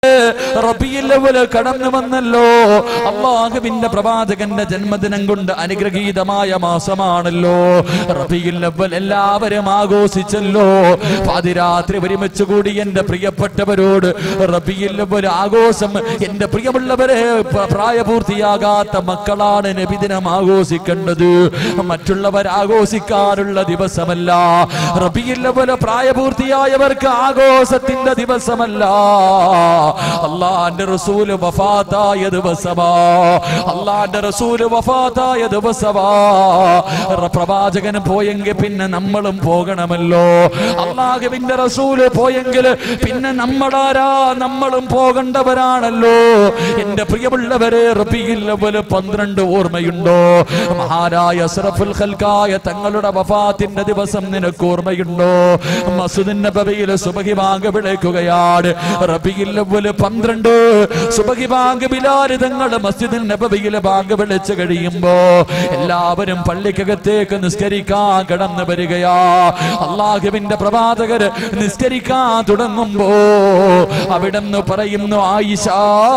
റബിയിൽ അവല് കടന്നു വന്നല്ലോ അള്ളാഹുവിന്റെ പ്രവാചകന്റെ ജന്മദിനം കൊണ്ട് അനുഗ്രഹീതമായ മാസമാണല്ലോ റബിയിൽ അവൽ എല്ലാവരും ആഘോഷിച്ചല്ലോ പാതിരാത്രി ഒരുമിച്ച് കൂടി എന്റെ പ്രിയപ്പെട്ടവരോട് റബിയിൽ അവൽ ആഘോഷം എന്റെ പ്രിയമുള്ളവരെ പ്ര- പ്രായപൂർത്തിയാകാത്ത മക്കളാണ് നബിദിനം ആഘോഷിക്കേണ്ടത് മറ്റുള്ളവർ ആഘോഷിക്കാറുള്ള ദിവസമല്ല റബിയിൽ അവൽ പ്രായപൂർത്തിയായവർക്ക് ആഘോഷത്തിന്റെ ദിവസമല്ല അള്ളാന്റെ റസൂല് വഫാത്തായ ദിവസമാ അള്ളാന്റെ റസൂല് വഫാത്തായ ദിവസമാ റ- പ്രവാചകൻ പോയെങ്കിൽ പിന്നെ നമ്മളും പോകണമല്ലോ അള്ളാഹുവിന്റെ റസൂല് പോയെങ്കിൽ പിന്നെ നമ്മളാരാ നമ്മളും പോകേണ്ടവരാണല്ലോ എന്റെ പ്രിയമുള്ളവരെ റബിയിൽ അവല് പന്ത്രണ്ട് ഓർമ്മയുണ്ടോ മഹാരായ അസ്റഫുൽ ഖൽക്കായ തങ്ങളുടെ വഫാത്തിന്റെ ദിവസം നിനക്ക് ഓർമ്മയുണ്ടോ മസുദിൻ നബവിയിൽ സുബഹി ബാങ്ക് വിളിക്കുകയാണ് റബിയിൽ അവല് പന്ത്രണ്ട് സുബഹി ബാങ്ക് ബിലാല് തങ്ങളുടെ മസ്ജിദിൽ നബവിയിൽ ബാങ്ക് വിളിച്ചു കഴിയുമ്പോ എല്ലാവരും പള്ളിക്കകത്തേക്ക് നിസ്കരിക്കാൻ കടന്നു വരികയാ അള്ളാഹുവിന്റെ പ്രവാചകര് നിസ്കരിക്കാൻ തുടങ്ങുമ്പോ അവിടെന്ന് പറയുന്നു ആയിഷ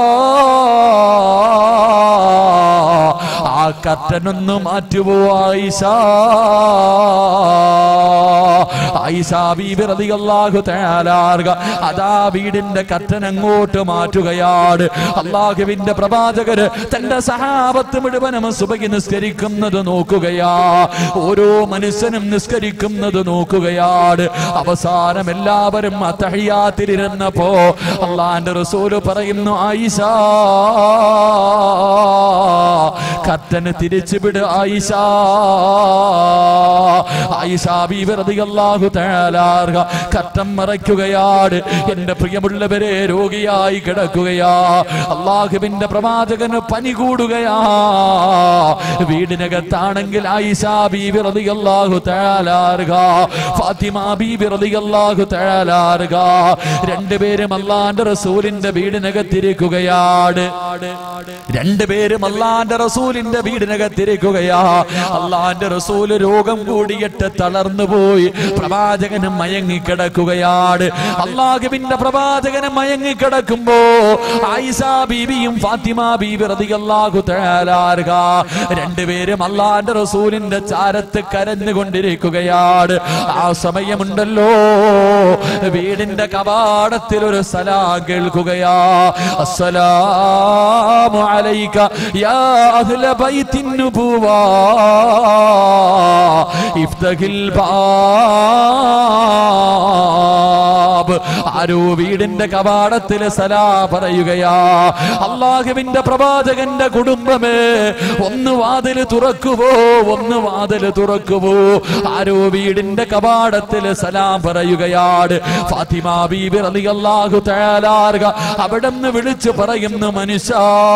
ആ കറ്റനൊന്ന് മാറ്റുവോ ആയിഷ ആയിഷ ബീബി റളിയല്ലാഹു തആല അൻഹ അതാ വീടിന്റെ കറ്റൻ അങ്ങോട്ട് മാറ്റുകയാണ് അള്ളാഹുവിന്റെ പ്രവാചകര് തന്റെ സഹാബത്ത് മുഴുവനും സുബഹി നിസ്കരിക്കുന്നത് നോക്കുകയാ ഓരോ മനുഷ്യനും നിസ്കരിക്കുന്നത് നോക്കുകയാണ് അവസാനം എല്ലാവരും അത്തഹിയാത്തിലിരുന്നപ്പോ അള്ളാന്റെ റസൂല് പറയുന്നു ആയിഷ കത്തന് തിരിച്ചുവിട് ആയിഷ ആയിഷ ബീബി റളിയല്ലാഹു തആല അൻഹ കറ്റം മറയ്ക്കുകയാണ് എന്റെ പ്രിയമുള്ളവരെ രോഗിയായി കിടക്കുകയാ അള്ളാഹുവിന്റെ പ്രവാചകന് പനി കൂടുകയാ വീടിനകത്താണെങ്കിൽ ആയിഷ ബീബി റളിയല്ലാഹു തആല അൻഹ ഫാത്തിമ ബീബി റളിയല്ലാഹു തആല അൻഹ രണ്ടുപേരും അള്ളാന്റെ റസൂലിന്റെ വീടിനകത്തിരിക്കുകയാണ് രണ്ടുപേരും അള്ളാന്റെ റസൂലിന്റെ വീടിനകത്തിരിക്കുകയാ അള്ളാന്റെ റസൂല് രോഗം കൂടിയിട്ട് തളർന്നു പോയി പ്രവാചകന് മയങ്ങിക്കിടക്കുകയാണ് അള്ളാഹുവിന്റെ പ്രവാചകന് മയങ്ങിക്കിടക്കുമ്പോ ആയിഷ ബീബിയും ഫാത്തിമ ബീബി റളിയല്ലാഹു തആല അൻഹ രണ്ടുപേരും അള്ളാന്റെ റസൂലിന്റെ ചാരത്ത് കരഞ്ഞുകൊണ്ടിരിക്കുകയാണ് ആ സമയമുണ്ടല്ലോ വീടിന്റെ കവാടത്തിൽ ഒരു സലാ കേൾക്കുകയാ അസ്സലാമു അലൈക യാ അഹ്ല ബൈത്തിൻ നുബുവ ഇഫ്തഹിൽ ബാബ് ആരോ വീടിന്റെ കവാടത്തിൽ സലാ പറയുകയാ അള്ളാഹുവിന്റെ പ്രവാചകന്റെ കുടുംബമേ ഒന്ന് വാതില് തുറക്കുവോ ഒന്ന് വാതില് തുറക്കുവോ ആരോ വീടിന്റെ കവാടത്തിൽ സലാം പറയുകയാണ് ഫാത്തിമ ബീബി റളിയല്ലാഹു തആല അൻഹ അവിടെന്ന് വിളിച്ചു പറയുന്നു മനുഷ്യ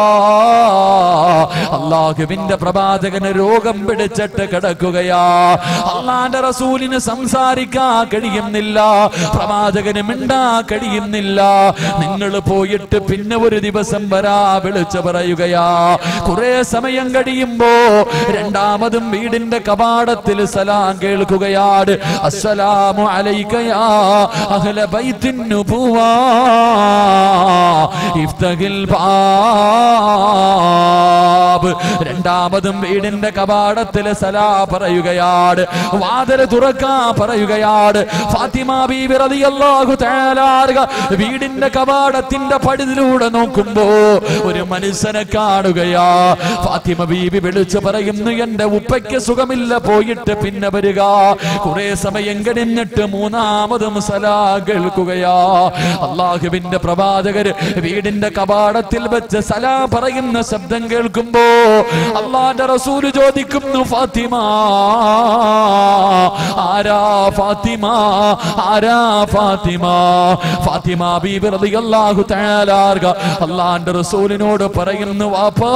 അള്ളാഹുവിന്റെ പ്രവാചകന് രോഗം പിടിച്ചിട്ട് കിടക്കുകയാ അള്ളാന്റെ റസൂലിന് സംസാരിക്കാൻ കഴിയുന്നില്ല പ്രവാചകന് മിണ്ടാ കഴിയുന്നില്ല നിങ്ങൾ പോയിട്ട് പിന്നെ ഒരു ദിവസം വരാ വിളിച്ചു പറയുകയാ കുറെ സമയം കഴിയുമ്പോ രണ്ടാമതും വീടിന്റെ കവാടത്തിൽ സലാം കേൾക്കുകയാണ് അസ്സലാമു അലൈക്കയാ അഹ്ല ബൈത്തിൻ നുബുവാ ഇഫ്തഹിൽ ബാബ് രണ്ടാമതും വീടിന്റെ കവാടത്തിൽ സലാ പറയുകയാണ് വാതില് തുറക്കാ പറയുകയാണ് ഫാത്തിമ ബീബി റളിയല്ലാഹു തആല അൻഹ വീടിന്റെ കവാടത്തിന്റെ പടിതിലൂടെ നോക്കുമ്പോ ഒരു മനുഷ്യനെ കാണുകയാ ഫാത്തിമ ബീബി വിളിച്ചു പറയുന്നു എന്റെ ഉപ്പയ്ക്ക് സുഖമില്ല പോയിട്ട് പിന്നെ വരിക കുറെ സമയം കഴിഞ്ഞിട്ട് മൂന്നാമതും സലാ കേൾക്കുകയാ അള്ളാഹുവിന്റെ പ്രവാചകര് വീടിന്റെ കവാടത്തിൽ വെച്ച് സലാ പറയുന്ന ശബ്ദം കേൾക്കുമ്പോ അള്ളാന്റെ റസൂല് ചോദിക്കുന്നു ഫാത്തിമ ആരാ ഫാത്തിമ ആരാ ഫാത്തിമ ഫാത്തിമ ബീബി റളിയല്ലാഹു തആല അൻഹ അള്ളാന്റെ റസൂലിനോട് പറയുന്നു വാപ്പാ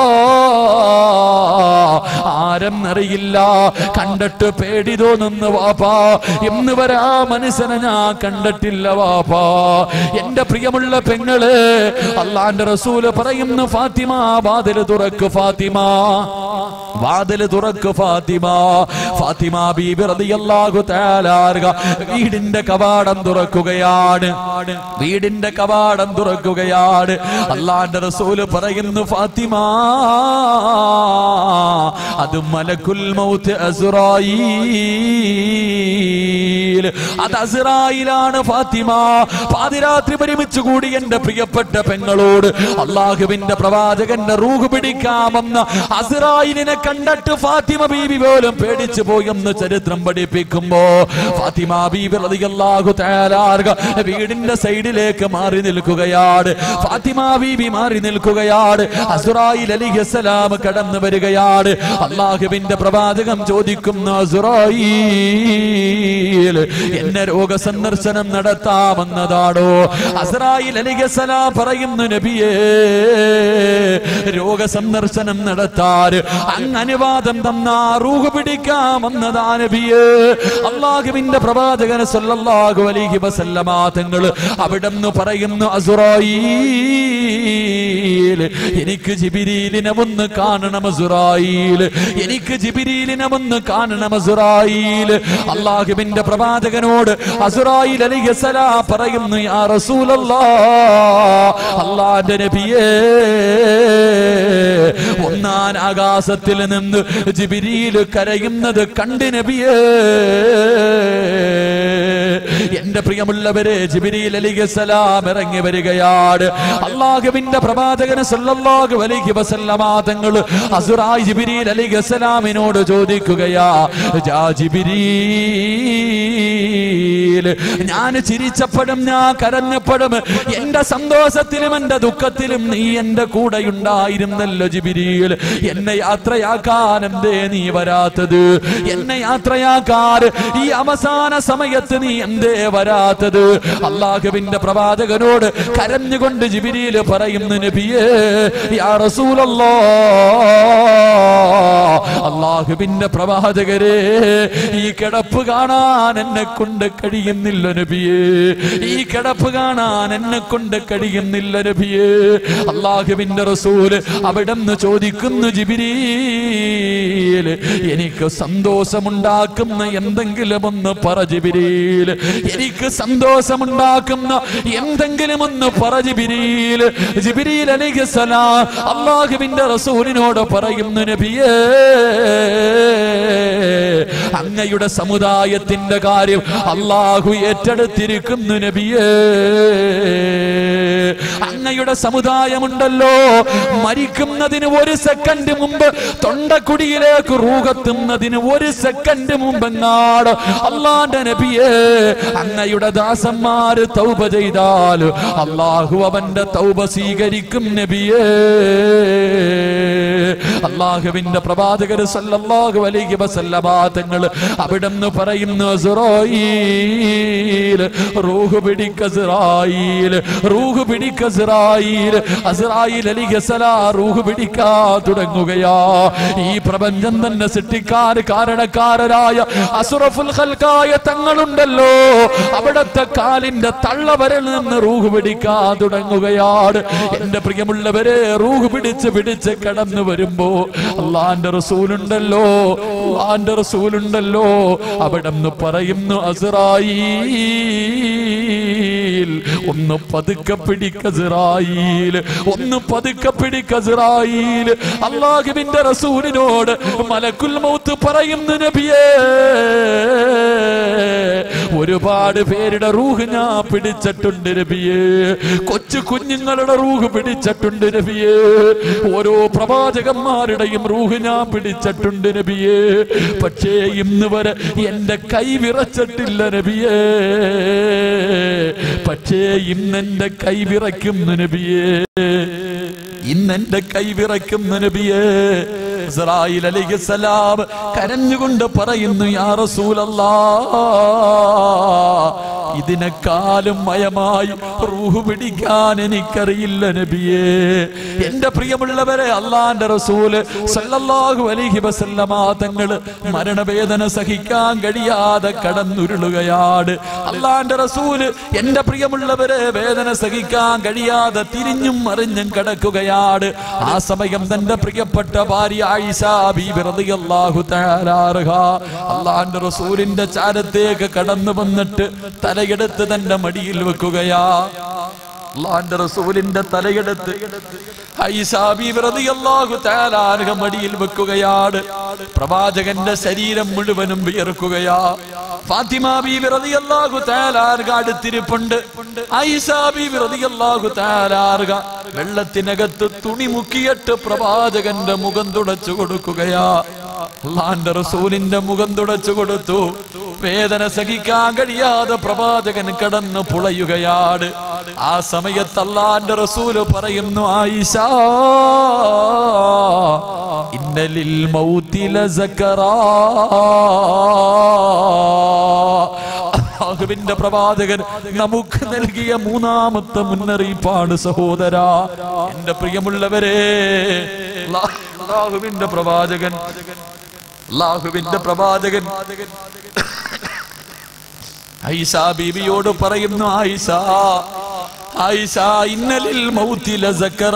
ആരെന്നറിയില്ല കണ്ടിട്ട് പേടി തോന്നുന്നു വാപ്പാ എന്ന് വരെ ആ മനുഷ്യനെ ഞാൻ കണ്ടിട്ടില്ല വാപ്പാ എന്റെ പ്രിയമുള്ള പെങ്ങള് അള്ളാന്റെ റസൂല് പറയുന്നു ഫാത്തിമ വാതിൽ തുറക്ക് ഫാത്തിമ വാതില് തുറക്ക് ഫാത്തിമ ഫാത്തിമ ബീബി റളിയല്ലാഹു തആല അൻഹ വീടിന്റെ കവാടം തുറക്കുകയാണ് വീടിന്റെ കവാടം തുറക്കുകയാണ് അള്ളാന്റെ റസൂല് പറയുന്നു ഫാത്തിമ അത് മലക്കുൽ മൗത്ത് അസ്റായീൽ അത് അസ്റായിലാണ് ഫാത്തിമ പാതിരാത്രി ഒരുമിച്ച് കൂടി എന്റെ പ്രിയപ്പെട്ട പെങ്ങളോട് അള്ളാഹുവിന്റെ പ്രവാചകന്റെ റൂഹ് പിടിക്കാമെന്ന അസ്റായിലിനെ കണ്ടിട്ട് ഫാത്തിമ ബീബി പോലും പേടിച്ചു പോയെന്ന് ചരിത്രം പഠിപ്പിക്കുമ്പോ ഫാത്തിമ ബീബി റളിയല്ലാഹു തആല അൻഹ വീടിന്റെ സൈഡിലേക്ക് മാറി നിൽക്കുകയാണ് ഫാത്തിമ ബീബി മാറി നിൽക്കുകയാണ് അസുറായിൽ അലിഹസലാം കടന്നു വരികയാണ് അള്ളാഹുവിന്റെ പ്രവാചകം ചോദിക്കുന്നു അസുറായിൽ എന്നെ രോഗസന്ദർശനം നടത്താമെന്നതാണോ അസുറായിൽ അലിഹസലാം പറയുന്നു നബിയേ രോഗസന്ദർശനം നടത്താൻ അങ്ങ് അനുവാദം തന്ന റൂഹ് പിടിക്കാമെന്നതാ നബിയേ അള്ളാഹുവിന്റെ പ്രവാചകൻ സല്ലല്ലാഹു അലൈഹി വസല്ലമ തങ്ങൾ അവിടെന്ന് പറയുന്നു അസുറായിൽ എനിക്ക് ജിബിരീലിനെ ഒന്ന് കാണണം അസുറായിൽ എനിക്ക് ജിബിരീലിനെ ഒന്ന് കാണണം അസുറായിൽ അള്ളാഹുവിന്റെ പ്രവാചകനോട് അസുറായിൽ അലിഹസലാ പറയുന്നു യാ റസൂലല്ലാ അള്ളാന്റെ നബിയേ ഒന്നാൻ ആകാശത്തിൽ നിന്ന് ജിബിരിയിൽ കരയുന്നത് കണ്ട് നബിയേ എന്റെ പ്രിയമുള്ളവരെ ജിബിരിയിൽ അലിഖസലാം ഇറങ്ങി വരികയാണ് അള്ളാഹുവിന്റെ പ്രവാചകന് സല്ലല്ലാഹു അലൈഹി വസല്ലമ തങ്ങൾ അസുറായി ജിബിരിയിൽ അലിഖസലാമിനോട് ചോദിക്കുകയാ ജാ ജിബിരീൽ ഞാൻ ചിരിച്ചപ്പോഴും ഞാൻ കരഞ്ഞപ്പോഴും എന്റെ സന്തോഷത്തിലും എന്റെ ദുഃഖത്തിലും നീ എന്റെ കൂടെ ഉണ്ടായിരുന്നല്ലോ ജിബിരിയിൽ എന്നെ യാത്രയാക്കാൻ എന്തേ നീ വരാത്തത് എന്നെ യാത്രയാക്കാൻ ഈ അവസാന സമയത്ത് നീ എന്തേ വരാത്തത് അള്ളാഹുവിന്റെ പ്രവാചകനോട് കരഞ്ഞുകൊണ്ട് ജിബിരിയിൽ പറയുന്നു നബിയേ യാ റസൂലല്ലാ അള്ളാഹുവിന്റെ പ്രവാചകരെ ഈ കിടപ്പ് കാണാൻ എന്നെ കൊണ്ട് കഴിയുന്നില്ല നബിയേ ഈ കിടപ്പ് കാണാൻ എന്നെ കൊണ്ട് കഴിയുന്നില്ല നബിയേ അള്ളാഹുവിന്റെ റസൂല് അവിടെന്ന് ചോദിക്കുന്നു ജിബിരീൽ എനിക്ക് സന്തോഷമുണ്ടാക്കുന്ന എന്തെങ്കിലും ഒന്ന് പറ ജിബിരീൽ എനിക്ക് സന്തോഷമുണ്ടാക്കുന്ന എന്തെങ്കിലും ഒന്ന് പറ ജിബിരീൽ ജിബിരീൽ അലിഖസലാം അള്ളാഹുവിന്റെ റസൂലിനോട് പറയുന്നു നബിയേ അങ്ങയുടെ സമുദായത്തിന്റെ കാര്യം അള്ളാഹു ഏറ്റെടുത്തിരിക്കുന്നു നബിയേ അങ്ങയുടെ സമുദായമുണ്ടല്ലോ മരിക്കുന്നതിന് ഒരു സെക്കൻഡ് മുമ്പ് തൊണ്ടക്കുടിയിലേക്ക് റൂഹത്തുന്നതിന് ഒരു സെക്കൻഡ് മുമ്പെങ്ങാട് അള്ളാന്റെ നബിയെ അങ്ങയുടെ ദാസന്മാര് തൗബ ചെയ്താൽ അള്ളാഹു അവന്റെ തൗബ സ്വീകരിക്കും നബിയേ അള്ളാഹുവിന്റെ പ്രവാചകർ സല്ലല്ലാഹു അലൈഹി വസല്ലമ തങ്ങൾ അവിടെന്ന് പറയുന്നു അസ്റായീൽ റൂഹ് പിടിക്ക അസ്റായീൽ റൂഹ് പിടിക്ക അസ്റായീൽ അസ്റായീൽ അലിഹസലാ റൂഹ് പിടിക്കാൻ തുടങ്ങുകയാ ഈ പ്രപഞ്ചം തന്നെ സൃഷ്ടിക്കാൻ കാരണക്കാരനായ അസുറഫുൽ ഖൽക്കായ തങ്ങളുണ്ടല്ലോ അവിടത്തെ കാലിന്റെ തള്ളവരിൽ നിന്ന് റൂഹ് പിടിക്കാൻ തുടങ്ങുകയാണ് എന്റെ പ്രിയമുള്ളവരെ റൂഹ് പിടിച്ച് പിടിച്ച് കടന്നു വരുമ്പോ അള്ളാന്റെ റസൂലുണ്ടല്ലോ അള്ളാന്റെ റസൂലുണ്ടല്ലോ അവിടെ നിന്ന് പറയുന്നു അസറായി ഒന്ന് പതുക്കെ പിടിക്കസിറായിൽ ഒന്ന് പതുക്കെ പിടിക്കസിറായിൽ അള്ളാഹുവിന്റെ റസൂലിനോട് മലക്കുൽ മൗത്ത് പറയുന്നു നബിയേ ഒരുപാട് പേരുടെ റൂഹ് ഞാൻ പിടിച്ചിട്ടുണ്ട് നബിയേ കൊച്ചു കുഞ്ഞുങ്ങളുടെ റൂഹ് പിടിച്ചിട്ടുണ്ട് നബിയേ ഓരോ പ്രവാചകന്മാരുടെയും റൂഹ് ഞാൻ പിടിച്ചിട്ടുണ്ട് നബിയേ പക്ഷേ ഇന്ന് വരെ എന്റെ കൈ വിറച്ചിട്ടില്ല നബിയേ പക്ഷേ ഇന്നെന്റെ കൈ വിറയ്ക്കുന്നു നബിയേ ഇന്നെന്റെ കൈ വിറയ്ക്കുന്ന നബിയേ ഇസ്രായേൽ അലൈഹിസ്സലാം കരഞ്ഞുകൊണ്ട് പറയുന്നു യാ റസൂലല്ലാ ഇതിനെക്കാളും മയമായി റൂഹ് പിടിക്കാൻ എനിക്കറിയില്ല നബിയേ എന്റെ പ്രിയമുള്ളവരെ അള്ളാന്റെ റസൂല് സല്ലല്ലാഹു അലൈഹി വസല്ലമ തങ്ങള് മരണവേദന സഹിക്കാൻ കഴിയാതെ കടന്നുരുളുകയാണ് അള്ളാന്റെ റസൂല് എന്റെ പ്രിയമുള്ളവരെ വേദന സഹിക്കാൻ കഴിയാതെ തിരിഞ്ഞും മറിഞ്ഞും കിടക്കുകയാണ് ആ സമയം തന്റെ പ്രിയപ്പെട്ട ഭാര്യ ആയിഷ ബീബി റളിയല്ലാഹു തആല അൻഹ അള്ളാന്റെ റസൂലിന്റെ ചാരത്തേക്ക് കടന്നു വന്നിട്ട് തലയെടുത്ത് തന്റെ മടിയിൽ വെക്കുകയാ അള്ളാന്റെ റസൂലിന്റെ തലയെടുത്ത് ആയിഷാ ബീബി റളിയല്ലാഹു തആല അൻഹ മടിയിൽ വെക്കുകയാണ് പ്രവാചകന്റെ ശരീരം മുഴുവനും വിയർക്കുകയാ ഫാത്തിമ ബീബി റളിയല്ലാഹു തആല അൻഹ അടുത്തിരിപ്പുണ്ട് ആയിഷാ ബീബി റളിയല്ലാഹു തആല അൻഹ വെള്ളത്തിനകത്ത് തുണി മുക്കിയിട്ട് പ്രവാചകന്റെ മുഖം തുടച്ചു കൊടുക്കുകയാ അള്ളാന്റെ റസൂലിന്റെ മുഖം തുടച്ചു കൊടുത്തു വേദന സഹിക്കാൻ കഴിയാതെ പ്രവാചകൻ കടന്നു പുളയുകയാണ് ആ സമയത്ത് അള്ളാന്റെ റസൂല് പറയുന്നു ആയിഷ ഇന്നലിൽ മൗത്തില അള്ളാഹുവിന്റെ പ്രവാചകൻ നമുക്ക് നൽകിയ മൂന്നാമത്തെ മുന്നറിയിപ്പാണ് സഹോദര എന്റെ പ്രിയമുള്ളവരെ അല്ലാ- അള്ളാഹുവിന്റെ പ്രവാചകൻ അള്ളാഹുവിന്റെ പ്രവാചകൻ ഐഷ ബീബിയോട് പറയുന്നു ആയിഷ ആയിഷ ഇന്നലിൽ മൗത്തില സക്കറ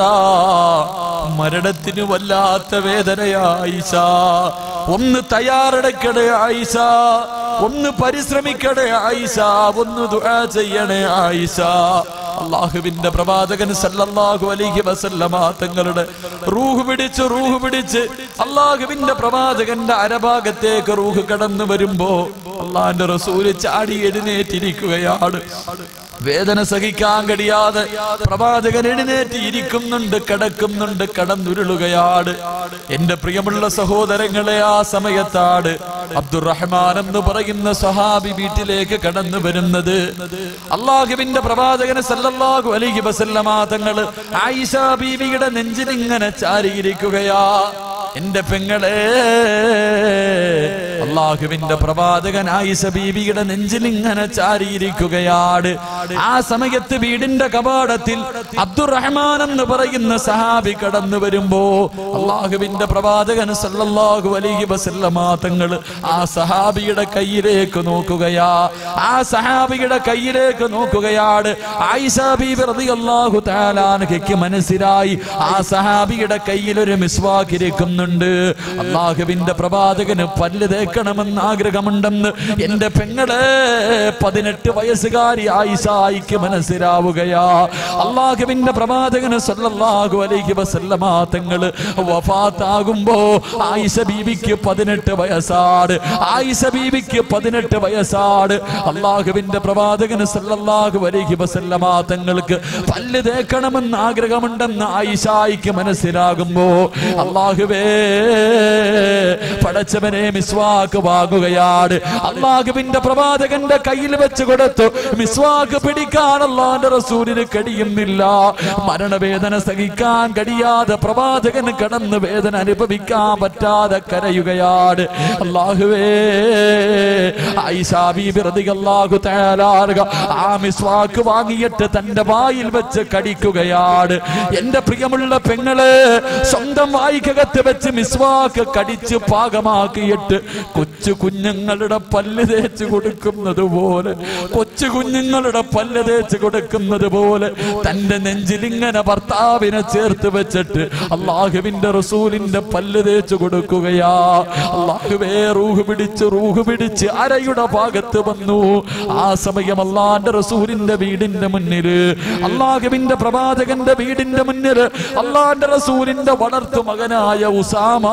മരണത്തിന് വല്ലാത്ത വേദനയാ ആയിഷ ഒന്ന് തയ്യാറെടുക്കണേ ആയിഷ ഒന്ന് പരിശ്രമിക്കണേ ആയിഷ ഒന്ന് ദുആ ചെയ്യണേ ആയിഷ അള്ളാഹുവിന്റെ പ്രവാചകൻ സല്ലല്ലാഹു അലൈഹി വസല്ലമ തങ്ങളുടെ റൂഹ് പിടിച്ച് റൂഹ് പിടിച്ച് അള്ളാഹുവിന്റെ പ്രവാചകന്റെ അരഭാഗത്തേക്ക് റൂഹ് കടന്നു വരുമ്പോ അള്ളാഹിന്റെ റസൂല് ചാടി എഴുന്നേറ്റിരിക്കുകയാണ് വേദന സഹിക്കാൻ കഴിയാതെ പ്രവാചകൻ എഴുന്നേറ്റ് ഇരിക്കുന്നുണ്ട് കിടക്കുന്നുണ്ട് കടന്നുരുളുകയാണ് എന്റെ പ്രിയമുള്ള സഹോദരങ്ങളെ ആ സമയത്താണ് അബ്ദുറഹ്മാൻ എന്ന് പറയുന്ന സഹാബി വീട്ടിലേക്ക് കടന്നു വരുന്നത് അള്ളാഹുവിന്റെ പ്രവാചകന് സല്ലല്ലാഹു അലൈഹി വസല്ലമ തങ്ങള് ആയിഷ ബീവിയുടെ നെഞ്ചിലിങ്ങനെ ചാരിയിരിക്കുകയാ എന്റെ പെങ്ങളെ അള്ളാഹുവിന്റെ പ്രവാചകൻ ആയിഷ ബീവിയുടെ നെഞ്ചിൽ ഇങ്ങനെ ചാരിയിരിക്കുകയാണ് ആ സമയത്ത് വീടിന്റെ കവാടത്തിൽ അബ്ദുറഹ്മാൻ എന്ന് പറയുന്ന സഹാബി കടന്നു വരുമ്പോ അള്ളാഹുവിന്റെ പ്രവാചകൻ സല്ലല്ലാഹു അലൈഹി വസല്ലമ തങ്ങൾ ആ സഹാബിയുടെ കയ്യിലേക്ക് നോക്കുകയാ ആ സഹാബിയുടെ കയ്യിലേക്ക് നോക്കുകയാണ് ആയിഷ ബീബി റളിയല്ലാഹു തആല അൻഹയ്ക്ക് മനസ്സിലായി ആ സഹാബിയുടെ കയ്യിൽ ഒരു മിസ്വാക്ക് ഇരിക്കുന്നുണ്ട് അള്ളാഹുവിന്റെ പ്രവാചകന് പല്ല് തേക്കണമെന്ന് ആഗ്രഹമുണ്ടെന്ന് എന്റെ പെങ്ങളെ പതിനെട്ട് വയസ്സുകാരി ആയിഷായിക്ക് മനസ്സിലാവുകയാ അള്ളാഹുവിന്റെ പ്രവാചകന് സല്ലല്ലാഹു അലൈഹി വസല്ലമ തങ്ങള് വഫാത്താകുമ്പോ ആയിഷ ബീവിക്ക് പതിനെട്ട് വയസ്സാണ് ആയിഷ ബീവിക്ക് പതിനെട്ട് വയസ്സാണ് അള്ളാഹുവിന്റെ പ്രവാചകന് സല്ലല്ലാഹു അലൈഹി വസല്ലമ തങ്ങൾക്ക് പല്ല് തേക്കണമെന്ന് ആഗ്രഹമുണ്ടെന്ന് ആയിഷായിക്ക് മനസ്സിലാകുമ്പോ അള്ളാഹുവേ പടച്ചവനെ മിസ്വാക്ക് വാങ്ങുകയാണ് അള്ളാഹുവിന്റെ പ്രവാചകന്റെ കയ്യിൽ വെച്ച് കൊടുത്തു മിസ്വാക്ക് പിടിക്കാൻ അള്ളാന്റെ റസൂലിന് കഴിയുന്നില്ല മരണവേദന സഹിക്കാൻ കഴിയാതെ പ്രവാചകൻ കടന്ന് വേദന അനുഭവിക്കാൻ പറ്റാതെ കരയുകയാണ് അള്ളാഹുവേ ഐഷാ ബീബി റളിയല്ലാഹു തആല അൻഹ ആ മിസ്വാക്ക് വാങ്ങിയിട്ട് തന്റെ വായിൽ വെച്ച് കടിക്കുകയാണ് എന്റെ പ്രിയമുള്ള പെങ്ങള് സ്വന്തം വായിക്കകത്ത് വെച്ച് മിസ്വാക്ക് കടിച്ച് പാകമാക്കിയിട്ട് കൊച്ചു കുഞ്ഞുങ്ങളുടെ പല്ല് തേച്ച് കൊടുക്കുന്നത് പോലെ കൊച്ചു കുഞ്ഞുങ്ങളുടെ പല്ല് തേച്ച് കൊടുക്കുന്നത് പോലെ തന്റെ നെഞ്ചിലിങ്ങനെ ഭർത്താവിനെ ചേർത്ത് വെച്ചിട്ട് അള്ളാഹുവിന്റെ റസൂലിന്റെ പല്ല് തേച്ച് കൊടുക്കുകയാ അള്ളാഹുവേ റൂഹ് പിടിച്ച് റൂഹ് പിടിച്ച് അരയുടെ ഭാഗത്ത് വന്നു ആ സമയം അള്ളാന്റെ റസൂലിന്റെ വീടിന്റെ മുന്നില് അള്ളാഹുവിന്റെ പ്രവാചകന്റെ വീടിന്റെ മുന്നില് അള്ളാന്റെ റസൂലിന്റെ വളർത്തു മകനായ ഉസാമ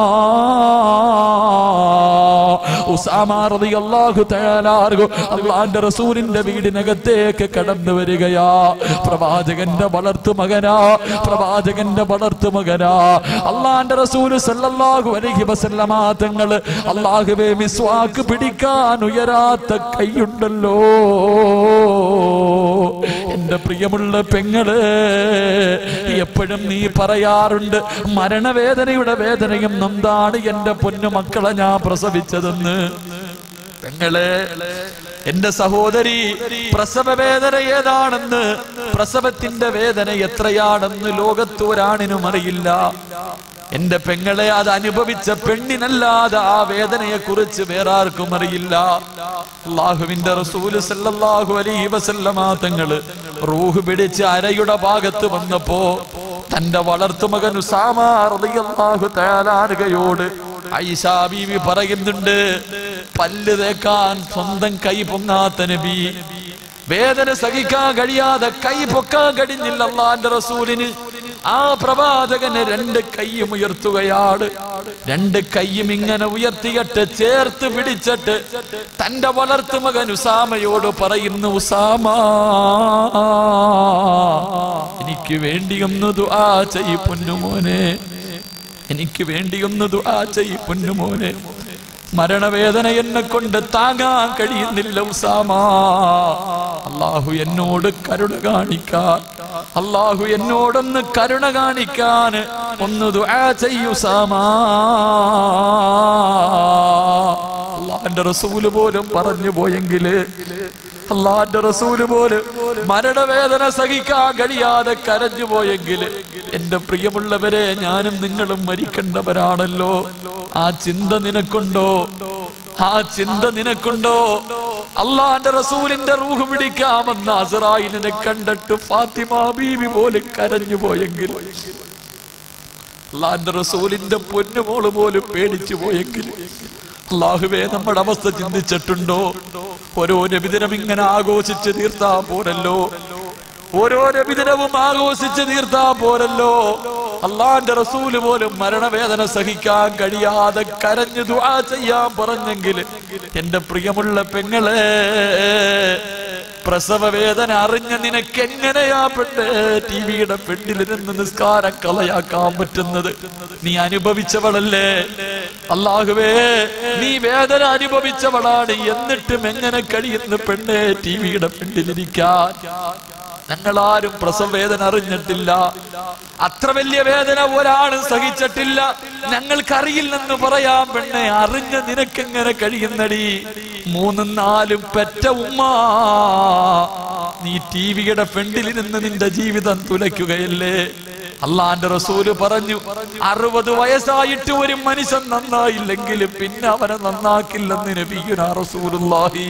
ഉസാമ റളിയല്ലാഹു തആല അൻഹു അള്ളാന്റെ റസൂലിന്റെ വീടിനകത്തേക്ക് കടന്നു വരികയാ പ്രവാചകന്റെ വളർത്തു മകനാ പ്രവാചകന്റെ വളർത്തു മകനാ അള്ളാന്റെ റസൂല് സല്ലല്ലാഹു അലൈഹി വസല്ലമ തങ്ങള് അള്ളാഹുവേ മിസ്വാക്ക് പിടിക്കാൻ ഉയരാത്ത കൈയുണ്ടല്ലോ എന്റെ പ്രിയമുള്ള പെങ്ങള് എപ്പോഴും നീ പറയാറുണ്ട് മരണവേദനയുടെ വേദനയും നൊന്താണ് എന്റെ പൊന്നു മക്കളെ ഞാൻ പ്രസവിച്ചതെന്ന് പെങ്ങളെ എന്റെ സഹോദരി പ്രസവ വേദന ഏതാണെന്ന് പ്രസവത്തിന്റെ വേദന എത്രയാണെന്ന് ലോകത്ത് ഒരാണിനും അറിയില്ല എന്റെ പെങ്ങളെ അത് അനുഭവിച്ച പെണ്ണിനല്ലാതെ ആ വേദനയെ കുറിച്ച് വേറെ ആർക്കും അറിയില്ല അള്ളാഹുവിന്റെ റസൂല് സല്ലല്ലാഹു അലൈഹി വസല്ലമ തങ്ങള് റൂഹ് പിടിച്ച് അരയുടെ ഭാഗത്ത് വന്നപ്പോ തന്റെ വളർത്തുമകൻ ഉസാമ റളിയല്ലാഹു തആലാനുകയോട് ഐഷ ബീവി പറയുന്നുണ്ട് പല്ല് തേക്കാൻ സ്വന്തം കൈ പൊങ്ങാത്ത നബി വേദന സഹിക്കാൻ കഴിയാതെ കൈ പൊക്കാൻ കഴിഞ്ഞില്ല അള്ളാന്റെ റസൂലിന് ആ പ്രവാചകന് രണ്ട് കൈയും ഉയർത്തുകയാണ് രണ്ട് കൈയും ഇങ്ങനെ ഉയർത്തിയിട്ട് ചേർത്ത് പിടിച്ചിട്ട് തന്റെ വളർത്തു മകൻ ഉസാമയോട് പറയുന്നു ഉസാമ എനിക്ക് വേണ്ടിയൊന്നു ദുആ ചെയ്യ് പൊന്നുമോനെ എനിക്ക് വേണ്ടിയൊന്നു ദുആ ചെയ്യ് പൊന്നുമോനെ മരണവേദന എന്നെ കൊണ്ട് താങ്ങാൻ കഴിയുന്നില്ല ഉസാമ അള്ളാഹു എന്നോട് കരുണ കാണിക്കാൻ അള്ളാഹു എന്നോടൊന്ന് കരുണ കാണിക്കാൻ ഒന്ന് ദുആ ചെയ്യുസാമാ അള്ളാന്റെ റസൂല് പോലും പറഞ്ഞു പോയെങ്കില് അള്ളാന്റെ റസൂല് പോലും മരണവേദന സഹിക്കാൻ കഴിയാതെ കരഞ്ഞു പോയെങ്കില് എന്റെ പ്രിയമുള്ളവരെ ഞാനും നിങ്ങളും മരിക്കേണ്ടവരാണല്ലോ ആ ചിന്ത നിനക്കുണ്ടോ ആ ചിന്ത നിനക്കുണ്ടോ അള്ളാന്റെ റസൂലിന്റെ റൂഹ് പിടിക്കാമെന്ന് അസറായിലിനെ കണ്ടിട്ട് ഫാത്തിമ ബീവി പോലെ കരഞ്ഞു പോയെങ്കിൽ അള്ളാന്റെ റസൂലിന്റെ പൊന്നുമോള് പോലും പേടിച്ചു പോയെങ്കിൽ അള്ളാഹുവേ നമ്മുടെ അവസ്ഥ ചിന്തിച്ചിട്ടുണ്ടോ ഓരോ നബിദിനം ഇങ്ങനെ ആഘോഷിച്ച് തീർത്താ പോരല്ലോ ഓരോ നബിദിനവും ആഘോഷിച്ച് തീർത്താ പോരല്ലോ അള്ളാന്റെ റസൂല് പോലും മരണവേദന സഹിക്കാൻ കഴിയാതെ കരഞ്ഞു ദുആ ചെയ്യാൻ പറഞ്ഞെങ്കിൽ എന്റെ പ്രിയമുള്ള പെങ്ങളെ പ്രസവ വേദന അറിഞ്ഞ നിനക്ക് എങ്ങനെയാ പെണ്ണ് ടിവിയുടെ പെണ്ണിലിരുന്ന് നിസ്കാരം കളയാക്കാൻ പറ്റുന്നത് നീ അനുഭവിച്ചവളല്ലേ അള്ളാഹുവേ നീ വേദന അനുഭവിച്ചവളാണ് എന്നിട്ടും എങ്ങനെ കഴിയുന്നു പെണ്ണ് ടിവിയുടെ പെണ്ണിലിരിക്കാൻ ഞങ്ങളാരും പ്രസവ വേദന അറിഞ്ഞിട്ടില്ല അത്ര വലിയ വേദന ഒരാളും സഹിച്ചിട്ടില്ല ഞങ്ങൾക്കറിയില്ലെന്ന് പറയാൻ പെണ്ണെ അറിഞ്ഞ നിനക്കെങ്ങനെ കഴിയുന്നടി മൂന്നും നാലും പെറ്റ ഉമ്മ നീ ടിവിയുടെ ഫ്രണ്ടിലിരുന്ന് നിന്റെ ജീവിതം തുലയ്ക്കുകയല്ലേ അള്ളാന്റെ റസൂല് പറഞ്ഞു അറുപത് വയസ്സായിട്ട് ഒരു മനുഷ്യൻ നന്നായില്ലെങ്കിൽ പിന്നെ അവനെ നന്നാക്കില്ലെന്ന് നബിയുന റസൂലുള്ളാഹി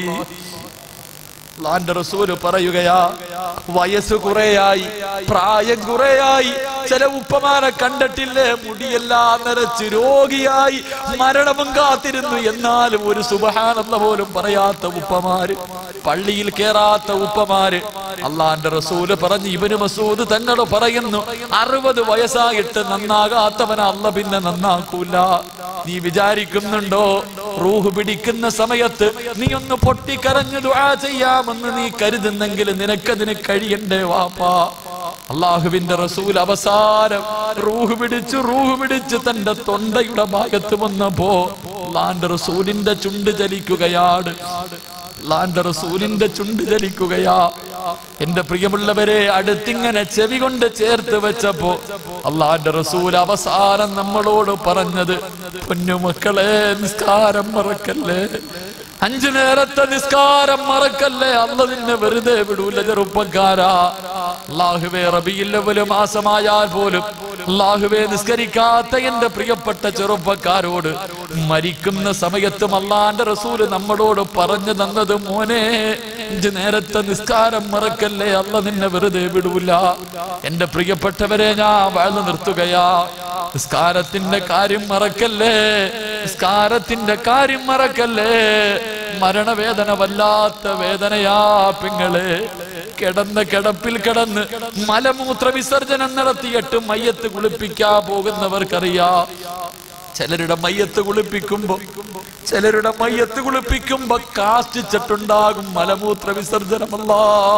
അള്ളാന്റെ റസൂല് പറയുകയാ വയസ്സ് കുറേയായി പ്രായം കുറേയായി ചില ഉപ്പമാരെ കണ്ടിട്ടില്ലേ മുടിയെല്ലാം നരച്ച് രോഗിയായി മരണവും കാത്തിരുന്നു എന്നാലും ഒരു സുബഹാനെന്ന പോലും പറയാത്ത ഉപ്പമാര് പള്ളിയിൽ കേറാത്ത ഉപ്പമാര് അള്ളാന്റെ റസൂല് പറഞ്ഞു ഇവന് മസൂദ് തങ്ങൾ പറയുന്നു അറുപത് വയസ്സായിട്ട് നന്നാകാത്തവനെ അല്ല പിന്നെ നന്നാക്കൂല നീ വിചാരിക്കുന്നുണ്ടോ റൂഹ് പിടിക്കുന്ന സമയത്ത് നീ ഒന്ന് പൊട്ടിക്കരഞ്ഞു ദുആ ചെയ്യാമെന്ന് നീ കരുതുന്നെങ്കിൽ നിനക്കതിന് കഴിയണ്ടേ വാപ്പാ അള്ളാഹുവിന്റെ റസൂൽ അവസാനം റൂഹ് പിടിച്ചു റൂഹ് പിടിച്ച് തന്റെ തൊണ്ടയുടെ ഭാഗത്ത് വന്നപ്പോ അള്ളാന്റെ റസൂലിന്റെ ചുണ്ട് ചലിക്കുകയാണ് അള്ളാന്റെ റസൂലിന്റെ ചുണ്ട് ചലിക്കുകയാ എന്റെ പ്രിയമുള്ളവരെ അടുത്തിങ്ങനെ ചെവി കൊണ്ട് ചേർത്ത് വെച്ചപ്പോ അള്ളാന്റെ റസൂൽ അവസാനം നമ്മളോട് പറഞ്ഞത് പൊന്നുമക്കളെ നിസ്കാരം മറക്കല്ലേ അഞ്ചു നേരത്തെ നിസ്കാരം മറക്കല്ലേ അല്ല നിന്നെ വെറുതെ വിടൂല ചെറുപ്പക്കാരാ അള്ളാഹുവേ റബിയില്ലവല് മാസമായാൽ പോലും അള്ളാഹുവേ നിസ്കരിക്കാത്ത എന്റെ പ്രിയപ്പെട്ട ചെറുപ്പക്കാരോട് മരിക്കുന്ന സമയത്തും അള്ളാന്റെ റസൂല് നമ്മളോട് പറഞ്ഞു തന്നത് മോനെ അഞ്ചു നേരത്തെ നിസ്കാരം മറക്കല്ലേ അല്ല നിന്നെ വെറുതെ വിടൂല എന്റെ പ്രിയപ്പെട്ടവരെ ഞാൻ വാഴ്ന്നു നിർത്തുകയാ നിസ്കാരത്തിന്റെ കാര്യം മറക്കല്ലേ നിസ്കാരത്തിന്റെ കാര്യം മറക്കല്ലേ മരണവേദന വല്ലാത്ത വേദനയാ പെങ്ങളെ കിടന്ന കിടപ്പിൽ കിടന്ന് മലമൂത്ര വിസർജനം നടത്തിയിട്ട് മയ്യത്ത് കുളിപ്പിക്കാ പോകുന്നവർക്കറിയാ ചിലരുടെ മയ്യത്ത് കുളിപ്പിക്കുമ്പോ ചിലരുടെ മയ്യത്ത് കുളിപ്പിക്കുമ്പോ കാഷ്ടിച്ചിട്ടുണ്ടാകും മലമൂത്ര വിസർജനമല്ല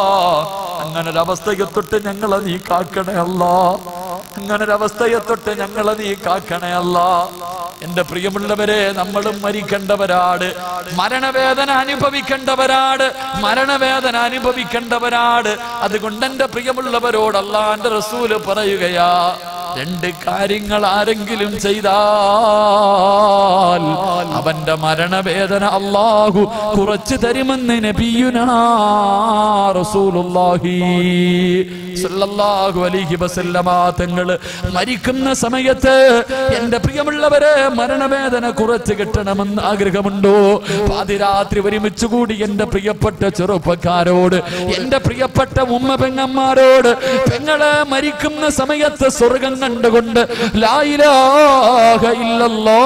അങ്ങനെ ഒരു അവസ്ഥയെ തൊട്ട് ഞങ്ങളെ നീ കാക്കണേ അല്ല അങ്ങനെ ഒരു അവസ്ഥയെ തൊട്ട് ഞങ്ങളെ നീ കാക്കണേ അല്ല എന്റെ പ്രിയമുള്ളവരെ നമ്മളും മരിക്കേണ്ടവരാട് മരണവേദന അനുഭവിക്കേണ്ടവരാട് മരണവേദന അനുഭവിക്കേണ്ടവരാട് അതുകൊണ്ട് എന്റെ പ്രിയമുള്ളവരോട് അള്ളാന്റെ റസൂല് പറയുകയാ രണ്ട് കാര്യങ്ങൾ ആരെങ്കിലും ചെയ്താൽ അവന്റെ മരണവേദന അള്ളാഹു കുറച്ചു തരുമെന്ന് നബിയുനാ റസൂലുള്ളാഹി സല്ലല്ലാഹു അലൈഹി വസല്ലമ തങ്ങള് മരിക്കുന്ന സമയത്ത് എന്റെ പ്രിയമുള്ളവരെ മരണവേദന കുറച്ച് കിട്ടണമെന്ന് ആഗ്രഹമുണ്ടോ പാതിരാത്രി ഒരുമിച്ച് കൂടി എന്റെ പ്രിയപ്പെട്ട ചെറുപ്പക്കാരോട് എന്റെ പ്രിയപ്പെട്ട ഉമ്മ പെങ്ങന്മാരോട് പെങ്ങളെ മരിക്കുന്ന സമയത്ത് സ്വർഗം കണ്ടുകൊണ്ട് ലായിലാഹ ഇല്ലല്ലോ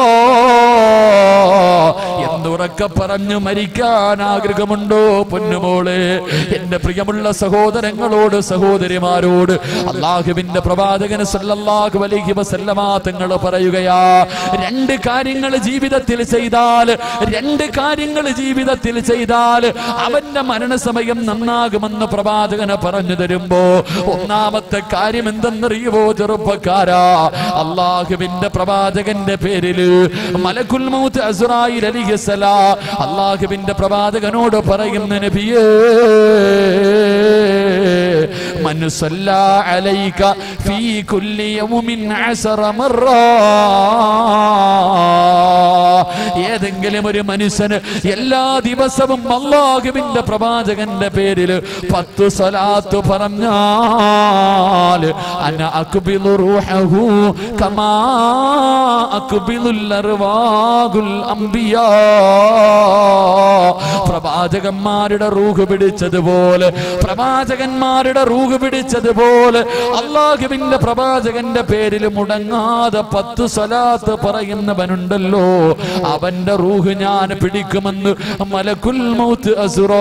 എന്നുറക്കെ പറഞ്ഞു മരിക്കാൻ ആഗ്രഹമുണ്ടോ പൊന്നുമോളെ എന്റെ പ്രിയമുള്ള സഹോദരങ്ങളോട് സഹോദരിമാരോട് അള്ളാഹുവിന്റെ പ്രവാചകന് സല്ലല്ലാഹു അലൈഹി വസല്ലമ തങ്ങൾ പറയുകയാ രണ്ട് കാര്യങ്ങൾ ജീവിതത്തിൽ ചെയ്താൽ രണ്ട് കാര്യങ്ങൾ ജീവിതത്തിൽ ചെയ്താൽ അവന്റെ മരണസമയം നന്നാകുമെന്ന് പ്രവാചകന് പറഞ്ഞു തരുമ്പോ ഒന്നാമത്തെ കാര്യം എന്തെന്നറിയുമോ ചെറുപ്പക്കാരാ അള്ളാഹുവിന്റെ പ്രവാചകന്റെ പേരില് മലക്കുൽ മൗത്ത് അസ്രായിൽ അലിഹസലാ അള്ളാഹുവിന്റെ പ്രവാചകനോട് പറയുന്ന നബിയേ من صلى عليك في كل يوم عشر مرات ഏതെങ്കിലും ഒരു മനുഷ്യന് എല്ലാ ദിവസവും അള്ളാഹുവിന്റെ പ്രവാചകന്റെ പേരിൽ പത്ത് സ്വലാത്ത് പറഞ്ഞാൽ അന അക്ബിലു റൂഹഹു കമാ അക്ബിലുൽ അർവാഹുൽ അംബിയാ പ്രവാചകന്മാരുടെ റൂഹ് പിടിച്ചതുപോലെ പ്രവാചകന്മാരുടെ റൂഹ് പിടിച്ചതുപോലെ അള്ളാഹുവിന്റെ പ്രവാചകന്റെ പേരിൽ മുടങ്ങാതെ പത്ത് സ്വലാത്ത് പറയുന്നവനുണ്ടല്ലോ അവന്റെ റൂഹ് ഞാൻ പിടിക്കുമെന്ന് മലക്കുൽ മൗത്ത്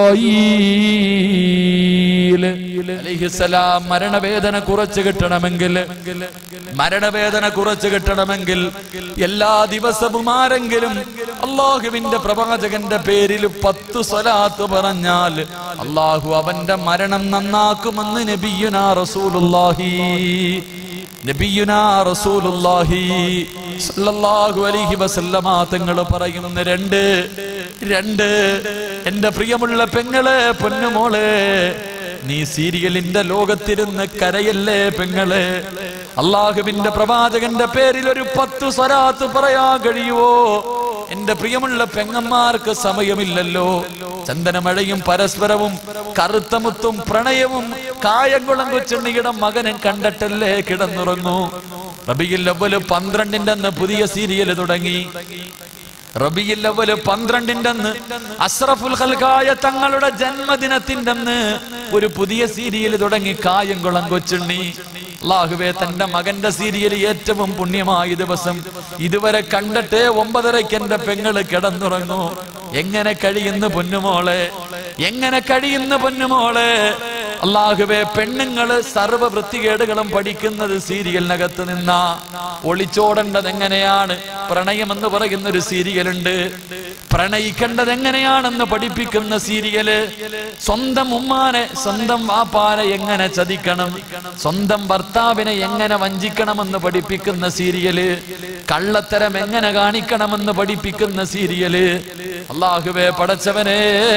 അസുറായീൽ അലൈഹിസ്സലാം മരണവേദന കുറച്ച് കിട്ടണമെങ്കിൽ മരണവേദന കുറച്ച് കിട്ടണമെങ്കിൽ എല്ലാ ദിവസവും ആരെങ്കിലും അള്ളാഹുവിന്റെ പ്രവാചകന്റെ പേരിൽ പത്ത് സ്വലാത്ത് പറഞ്ഞാൽ അള്ളാഹു അവന്റെ മരണം നന്നാക്കുമെന്ന് നബിയുനാ റസൂലുള്ളാഹി നബിയുനാ റസൂലുള്ളാഹി സല്ലല്ലാഹു അലൈഹി വസല്ലമ തങ്ങൾ പറയുന്ന രണ്ട് രണ്ട് എന്റെ പ്രിയമുള്ള പെങ്ങളെ പൊന്നുമോളെ നീ സീരിയലിന്റെ ലോകത്തിരുന്ന് കരയല്ലേ പെങ്ങളെ അള്ളാഹുവിന്റെ പ്രവാചകന്റെ പേരിൽ ഒരു പത്ത് സ്വരാത്ത് പറയാൻ കഴിയുവോ എന്റെ പ്രിയമുള്ള പെങ്ങന്മാർക്ക് സമയമില്ലല്ലോ ചന്ദനമഴയും പരസ്പരവും കറുത്തമുത്തും പ്രണയവും കായംകുളം കൊച്ചുണ്ണിയുടെ മകനും കണ്ടിട്ടല്ലേ കിടന്നുറങ്ങൂ റബിയിൽ അവല് പന്ത്രണ്ടിന്റെ അന്ന് പുതിയ സീരിയൽ തുടങ്ങി റബിയിൽ അവല് പന്ത്രണ്ടിന്റെ അന്ന് അസ്രഫുൽ ഖൽഖായ തങ്ങളുടെ ജന്മദിനത്തിന്റെ അന്ന് ഒരു പുതിയ സീരിയൽ തുടങ്ങി കായംകുളം കൊച്ചുണ്ണി അള്ളാഹുവേ തന്റെ മകന്റെ സീരിയൽ ഏറ്റവും പുണ്യമായ ദിവസം ഇതുവരെ കണ്ടിട്ടേ ഒമ്പതരയ്ക്ക് എന്റെ പെങ്ങള് കിടന്നുറങ്ങൂ എങ്ങനെ കഴിയുന്നു പൊന്നുമോളെ എങ്ങനെ കഴിയുന്നു പൊന്നുമോളെ അള്ളാഹുവെ പെണ്ണുങ്ങള് സർവ്വ വൃത്തികേടുകളും പഠിക്കുന്നത് സീരിയലിനകത്ത് നിന്നാ ഒളിച്ചോടേണ്ടത് എങ്ങനെയാണ് പ്രണയം എന്ന് പറയുന്ന ഒരു സീരിയലുണ്ട് പ്രണയിക്കേണ്ടത് എങ്ങനെയാണെന്ന് പഠിപ്പിക്കുന്ന സീരിയല് സ്വന്തം ഉമ്മാനെ സ്വന്തം വാപ്പാനെ എങ്ങനെ ചതിക്കണം സ്വന്തം ഭർത്താവിനെ എങ്ങനെ വഞ്ചിക്കണമെന്ന് പഠിപ്പിക്കുന്ന സീരിയല് കള്ളത്തരം എങ്ങനെ കാണിക്കണമെന്ന് പഠിപ്പിക്കുന്ന സീരിയല് അള്ളാഹുവെ പടച്ചവനെ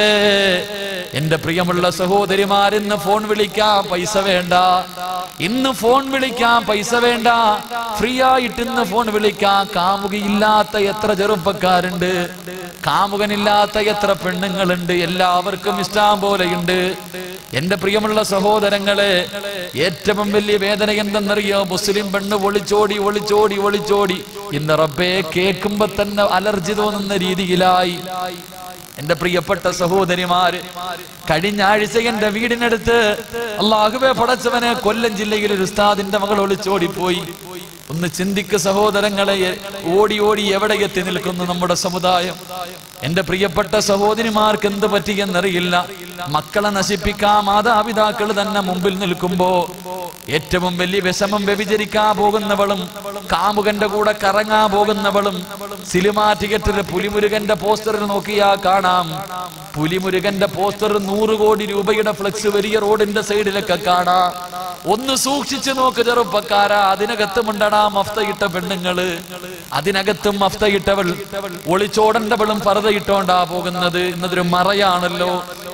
എന്റെ പ്രിയമുള്ള സഹോദരിമാരിന്ന് ഫോൺ വിളിക്കാൻ പൈസ വേണ്ട ഇന്ന് ഫോൺ വിളിക്കാൻ പൈസ വേണ്ട ഫ്രീ ആയിട്ട് ഇന്ന് ഫോൺ വിളിക്കാൻ കാമുകയില്ലാത്ത എത്ര ചെറുപ്പക്കാരുണ്ട് കാമുകനില്ലാത്ത എത്ര പെണ്ണുങ്ങളുണ്ട് എല്ലാവർക്കും ഇഷ്ടം പോലെയുണ്ട് എന്റെ പ്രിയമുള്ള സഹോദരങ്ങളെ ഏറ്റവും വലിയ വേദന എന്തെന്നറിയോ മുസ്ലിം പെണ്ണ് ഒളിച്ചോടി ഒളിച്ചോടി ഒളിച്ചോടി ഇന്ന് റബ്ബേ കേൾക്കുമ്പോ തന്നെ അലർജി തോന്നുന്ന രീതിയിലായി എന്റെ പ്രിയപ്പെട്ട സഹോദരിമാര് കഴിഞ്ഞ ആഴ്ച എന്റെ വീടിനടുത്ത് അള്ളാഹുബെ പടച്ചവനെ കൊല്ലം ജില്ലയിൽ ഒരു ഉസ്താദിന്റെ മകൾ ഒളിച്ചോടിപ്പോയി ഒന്ന് ചിന്തിക്ക് സഹോദരങ്ങളെ ഓടി ഓടി എവിടെ എത്തി നിൽക്കുന്നു നമ്മുടെ സമുദായം എന്റെ പ്രിയപ്പെട്ട സഹോദരിമാർക്ക് എന്ത് പറ്റിയെന്നറിയില്ല മക്കളെ നശിപ്പിക്കാൻ മാതാപിതാക്കൾ തന്നെ മുമ്പിൽ നിൽക്കുമ്പോ ഏറ്റവും വലിയ വിഷമം വ്യഭിചരിക്കാൻ പോകുന്നവളും കാമുകന്റെ കൂടെ കറങ്ങാൻ പോകുന്നവളും സിനിമാ ടിക്കറ്റിൽ പുലിമുരുകന്റെ പോസ്റ്ററിൽ നോക്കിയാ കാണാം പുലിമുരുകന്റെ പോസ്റ്റർ നൂറ് കോടി രൂപയുടെ ഫ്ലെക്സ് വലിയ റോഡിന്റെ സൈഡിലൊക്കെ കാണാം ഒന്ന് സൂക്ഷിച്ചു നോക്ക് ചെറുപ്പക്കാരാ അതിനകത്തുമുണ്ടടാ മഫ്തയിട്ട പെണ്ണുങ്ങള് അതിനകത്തും മഫ്തയിട്ടവൾ ഒളിച്ചോടേണ്ടവളും പർദ്ദയിട്ടോണ്ടാ പോകുന്നത് ഇന്നതൊരു മറയാണല്ലോ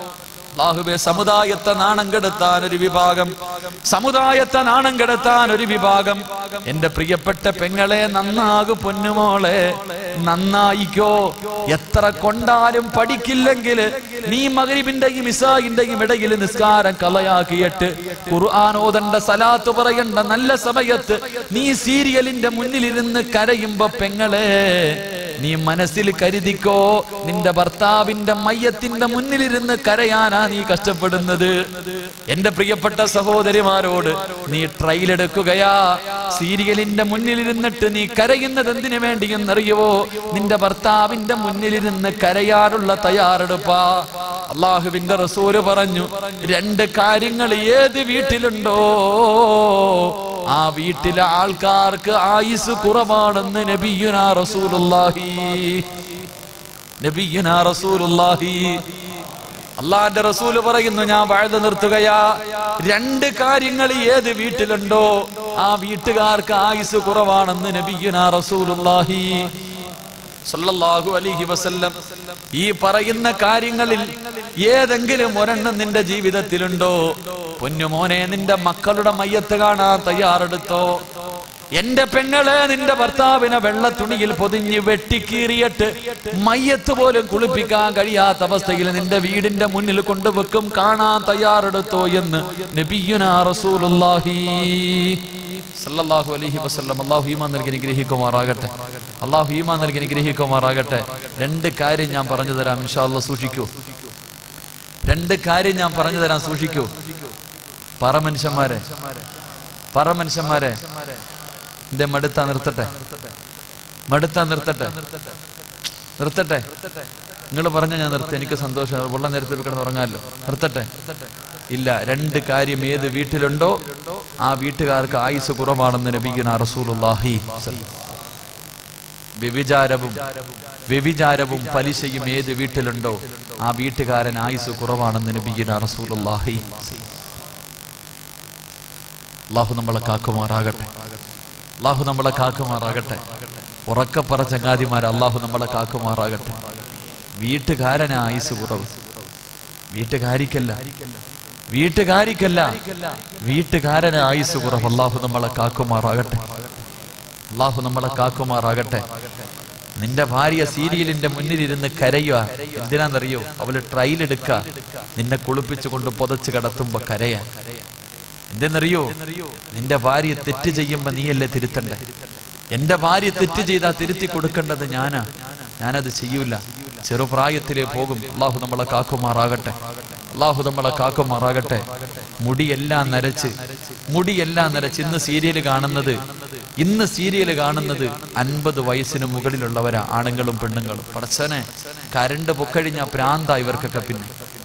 അള്ളാഹുബെ സമുദായത്തെ നാണം കെടുത്താൻ ഒരു വിഭാഗം സമുദായത്തെ നാണം കെടുത്താൻ ഒരു വിഭാഗം എന്റെ പ്രിയപ്പെട്ട പെങ്ങളെ നന്നാകു പൊന്നുമോളെ നന്നായിക്കോ എത്ര കൊണ്ടാലും പഠിക്കില്ലെങ്കിൽ നീ മകരിബിന്റെയും ഇസായിന്റെയും ഇടയിൽ നിസ്കാരം കളയാക്കിയിട്ട് ഖുർആാനോദണ്ട സലാത്ത് പറയണ്ട നല്ല സമയത്ത് നീ സീരിയലിന്റെ മുന്നിലിരുന്ന് കരയുമ്പോ പെങ്ങളെ നീ മനസ്സിൽ കരുതിക്കോ നിന്റെ ഭർത്താവിന്റെ മയ്യത്തിന്റെ മുന്നിലിരുന്ന് കരയാനാ നീ കഷ്ടപ്പെടുന്നത് എന്റെ പ്രിയപ്പെട്ട സഹോദരിമാരോട് നീ ട്രയൽ എടുക്കുകയാ സീരിയലിന്റെ മുന്നിലിരുന്നിട്ട് നീ കരയുന്നത് എന്തിനു വേണ്ടിയെന്നറിയുവോ നിന്റെ ഭർത്താവിന്റെ മുന്നിലിരുന്ന് കരയാനുള്ള തയ്യാറെടുപ്പാ അള്ളാഹുവിന്റെ റസൂല് പറഞ്ഞു രണ്ട് കാര്യങ്ങൾ ഏത് വീട്ടിലുണ്ടോ ആ വീട്ടിലെ ആൾക്കാർക്ക് ആയുസ് കുറവാണെന്ന് നബിയുനാ റസൂലുള്ളാഹി നബിയുനാ റസൂലുള്ളാഹി അള്ളാന്റെ റസൂല് പറയുന്നു ഞാൻ വാഴ്ന്നു നിർത്തുകയാ രണ്ട് കാര്യങ്ങൾ ഏത് വീട്ടിലുണ്ടോ ആ വീട്ടുകാർക്ക് ആയുസ് കുറവാണെന്ന് നബിയുനാ റസൂലുള്ളാഹി സല്ലല്ലാഹു അലൈഹി വസല്ലം ഈ പറയുന്ന കാര്യങ്ങളിൽ ഏതെങ്കിലും ഒരെണ്ണം നിന്റെ ജീവിതത്തിലുണ്ടോ പൊന്നുമോനെ നിന്റെ മക്കളുടെ മയ്യത്ത് കാണാൻ തയ്യാറെടുത്തോ എന്റെ പെങ്ങളെ നിന്റെ ഭർത്താവിനെ വെള്ള തുണിയിൽ പൊതിഞ്ഞ് വെട്ടിക്കീറിയിട്ട് മയ്യത്ത് പോലും കുളിപ്പിക്കാൻ കഴിയാത്ത അവസ്ഥയിൽ നിന്റെ വീടിന്റെ മുന്നിൽ കൊണ്ടുവെക്കും കാണാൻ തയ്യാറെടുത്തോ എന്ന് നബിയുനാ റസൂലുള്ളാഹി സല്ലല്ലാഹു അലൈഹി വസല്ലം അള്ളാഹു ഈമാൻ നൽകി അനുഗ്രഹിക്കുമാറാകട്ടെ അള്ളാഹു ഈമാൻ നൽകി അനുഗ്രഹിക്കുമാറാകട്ടെ രണ്ട് കാര്യം ഞാൻ പറഞ്ഞു തരാം ഇൻഷാ അല്ലാ സൂക്ഷിക്കൂ രണ്ട് കാര്യം ഞാൻ പറഞ്ഞു തരാൻ സൂക്ഷിക്കൂ പറ മനുഷ്യന്മാരെ പറ മനുഷ്യന്മാരെ എന്റെ മടുത്താ നിർത്തട്ടെ മടുത്താ നിർത്തട്ടെ നിർത്തട്ടെ നിങ്ങൾ പറഞ്ഞ ഞാൻ നിർത്തി എനിക്ക് സന്തോഷം ഉള്ള നേരത്തിൽ കിടന്ന് ഉറങ്ങാമല്ലോ നിർത്തട്ടെ ഇല്ല രണ്ട് കാര്യം ഏത് വീട്ടിലുണ്ടോ ആ വീട്ടുകാർക്ക് ആയുസ് കുറവാണെന്ന് നബിക്കുന്ന റസൂലുള്ളാഹി വ്യഭിചാരവും വ്യഭിചാരവും പലിശയും ഏത് വീട്ടിലുണ്ടോ ആ വീട്ടുകാരൻ ആയുസ് കുറവാണെന്ന് നബിക്കുന്ന റസൂലുള്ളാഹി അള്ളാഹു നമ്മളെ കാക്കുമാറാകട്ടെ അള്ളാഹു നമ്മളെ കാക്കുമാറാകട്ടെ ഉറക്കപ്പറ ചങ്ങാതിമാർ അള്ളാഹു നമ്മളെ കാക്കുമാറാകട്ടെ വീട്ടുകാരന് ആയുസ് കുറവ് വീട്ടുകാരിക്കല്ല വീട്ടുകാരിക്കല്ല വീട്ടുകാരന് ആയുസ് കുറവ് അള്ളാഹു നമ്മളെ കാക്കുമാറാകട്ടെ അള്ളാഹു നമ്മളെ കാക്കുമാറാകട്ടെ നിന്റെ ഭാര്യ സീരിയലിന്റെ മുന്നിലിരുന്ന് കരയുക എന്തിനാന്നറിയോ അവള് ട്രയൽ എടുക്ക നിന്നെ കുളിപ്പിച്ചു കൊണ്ട് പുതച്ച് കിടത്തുമ്പോ കരയാ എന്തെന്നറിയോ നിന്റെ ഭാര്യ തെറ്റ് ചെയ്യുമ്പോ നീയല്ലേ തിരുത്തണ്ടേ എന്റെ ഭാര്യ തെറ്റ് ചെയ്താ തിരുത്തി കൊടുക്കേണ്ടത് ഞാനാ ഞാനത് ചെയ്യൂല ചെറുപ്രായത്തിലേ പോകും അള്ളാഹു നമ്മളെ കാക്കുമാറാകട്ടെ അള്ളാഹു നമ്മളെ കാക്കുമാറാകട്ടെ മുടിയെല്ലാം നരച്ച് മുടിയെല്ലാം നരച്ച് ഇന്ന് സീരിയൽ കാണുന്നത് ഇന്ന് സീരിയൽ കാണുന്നത് അൻപത് വയസ്സിന് മുകളിലുള്ളവരാ ആണുങ്ങളും പെണ്ണുങ്ങളും പടച്ചനെ കരണ്ട് പൊക്കഴിഞ്ഞ പ്രാന്ത ഇവർക്കൊക്കെ പിന്നെ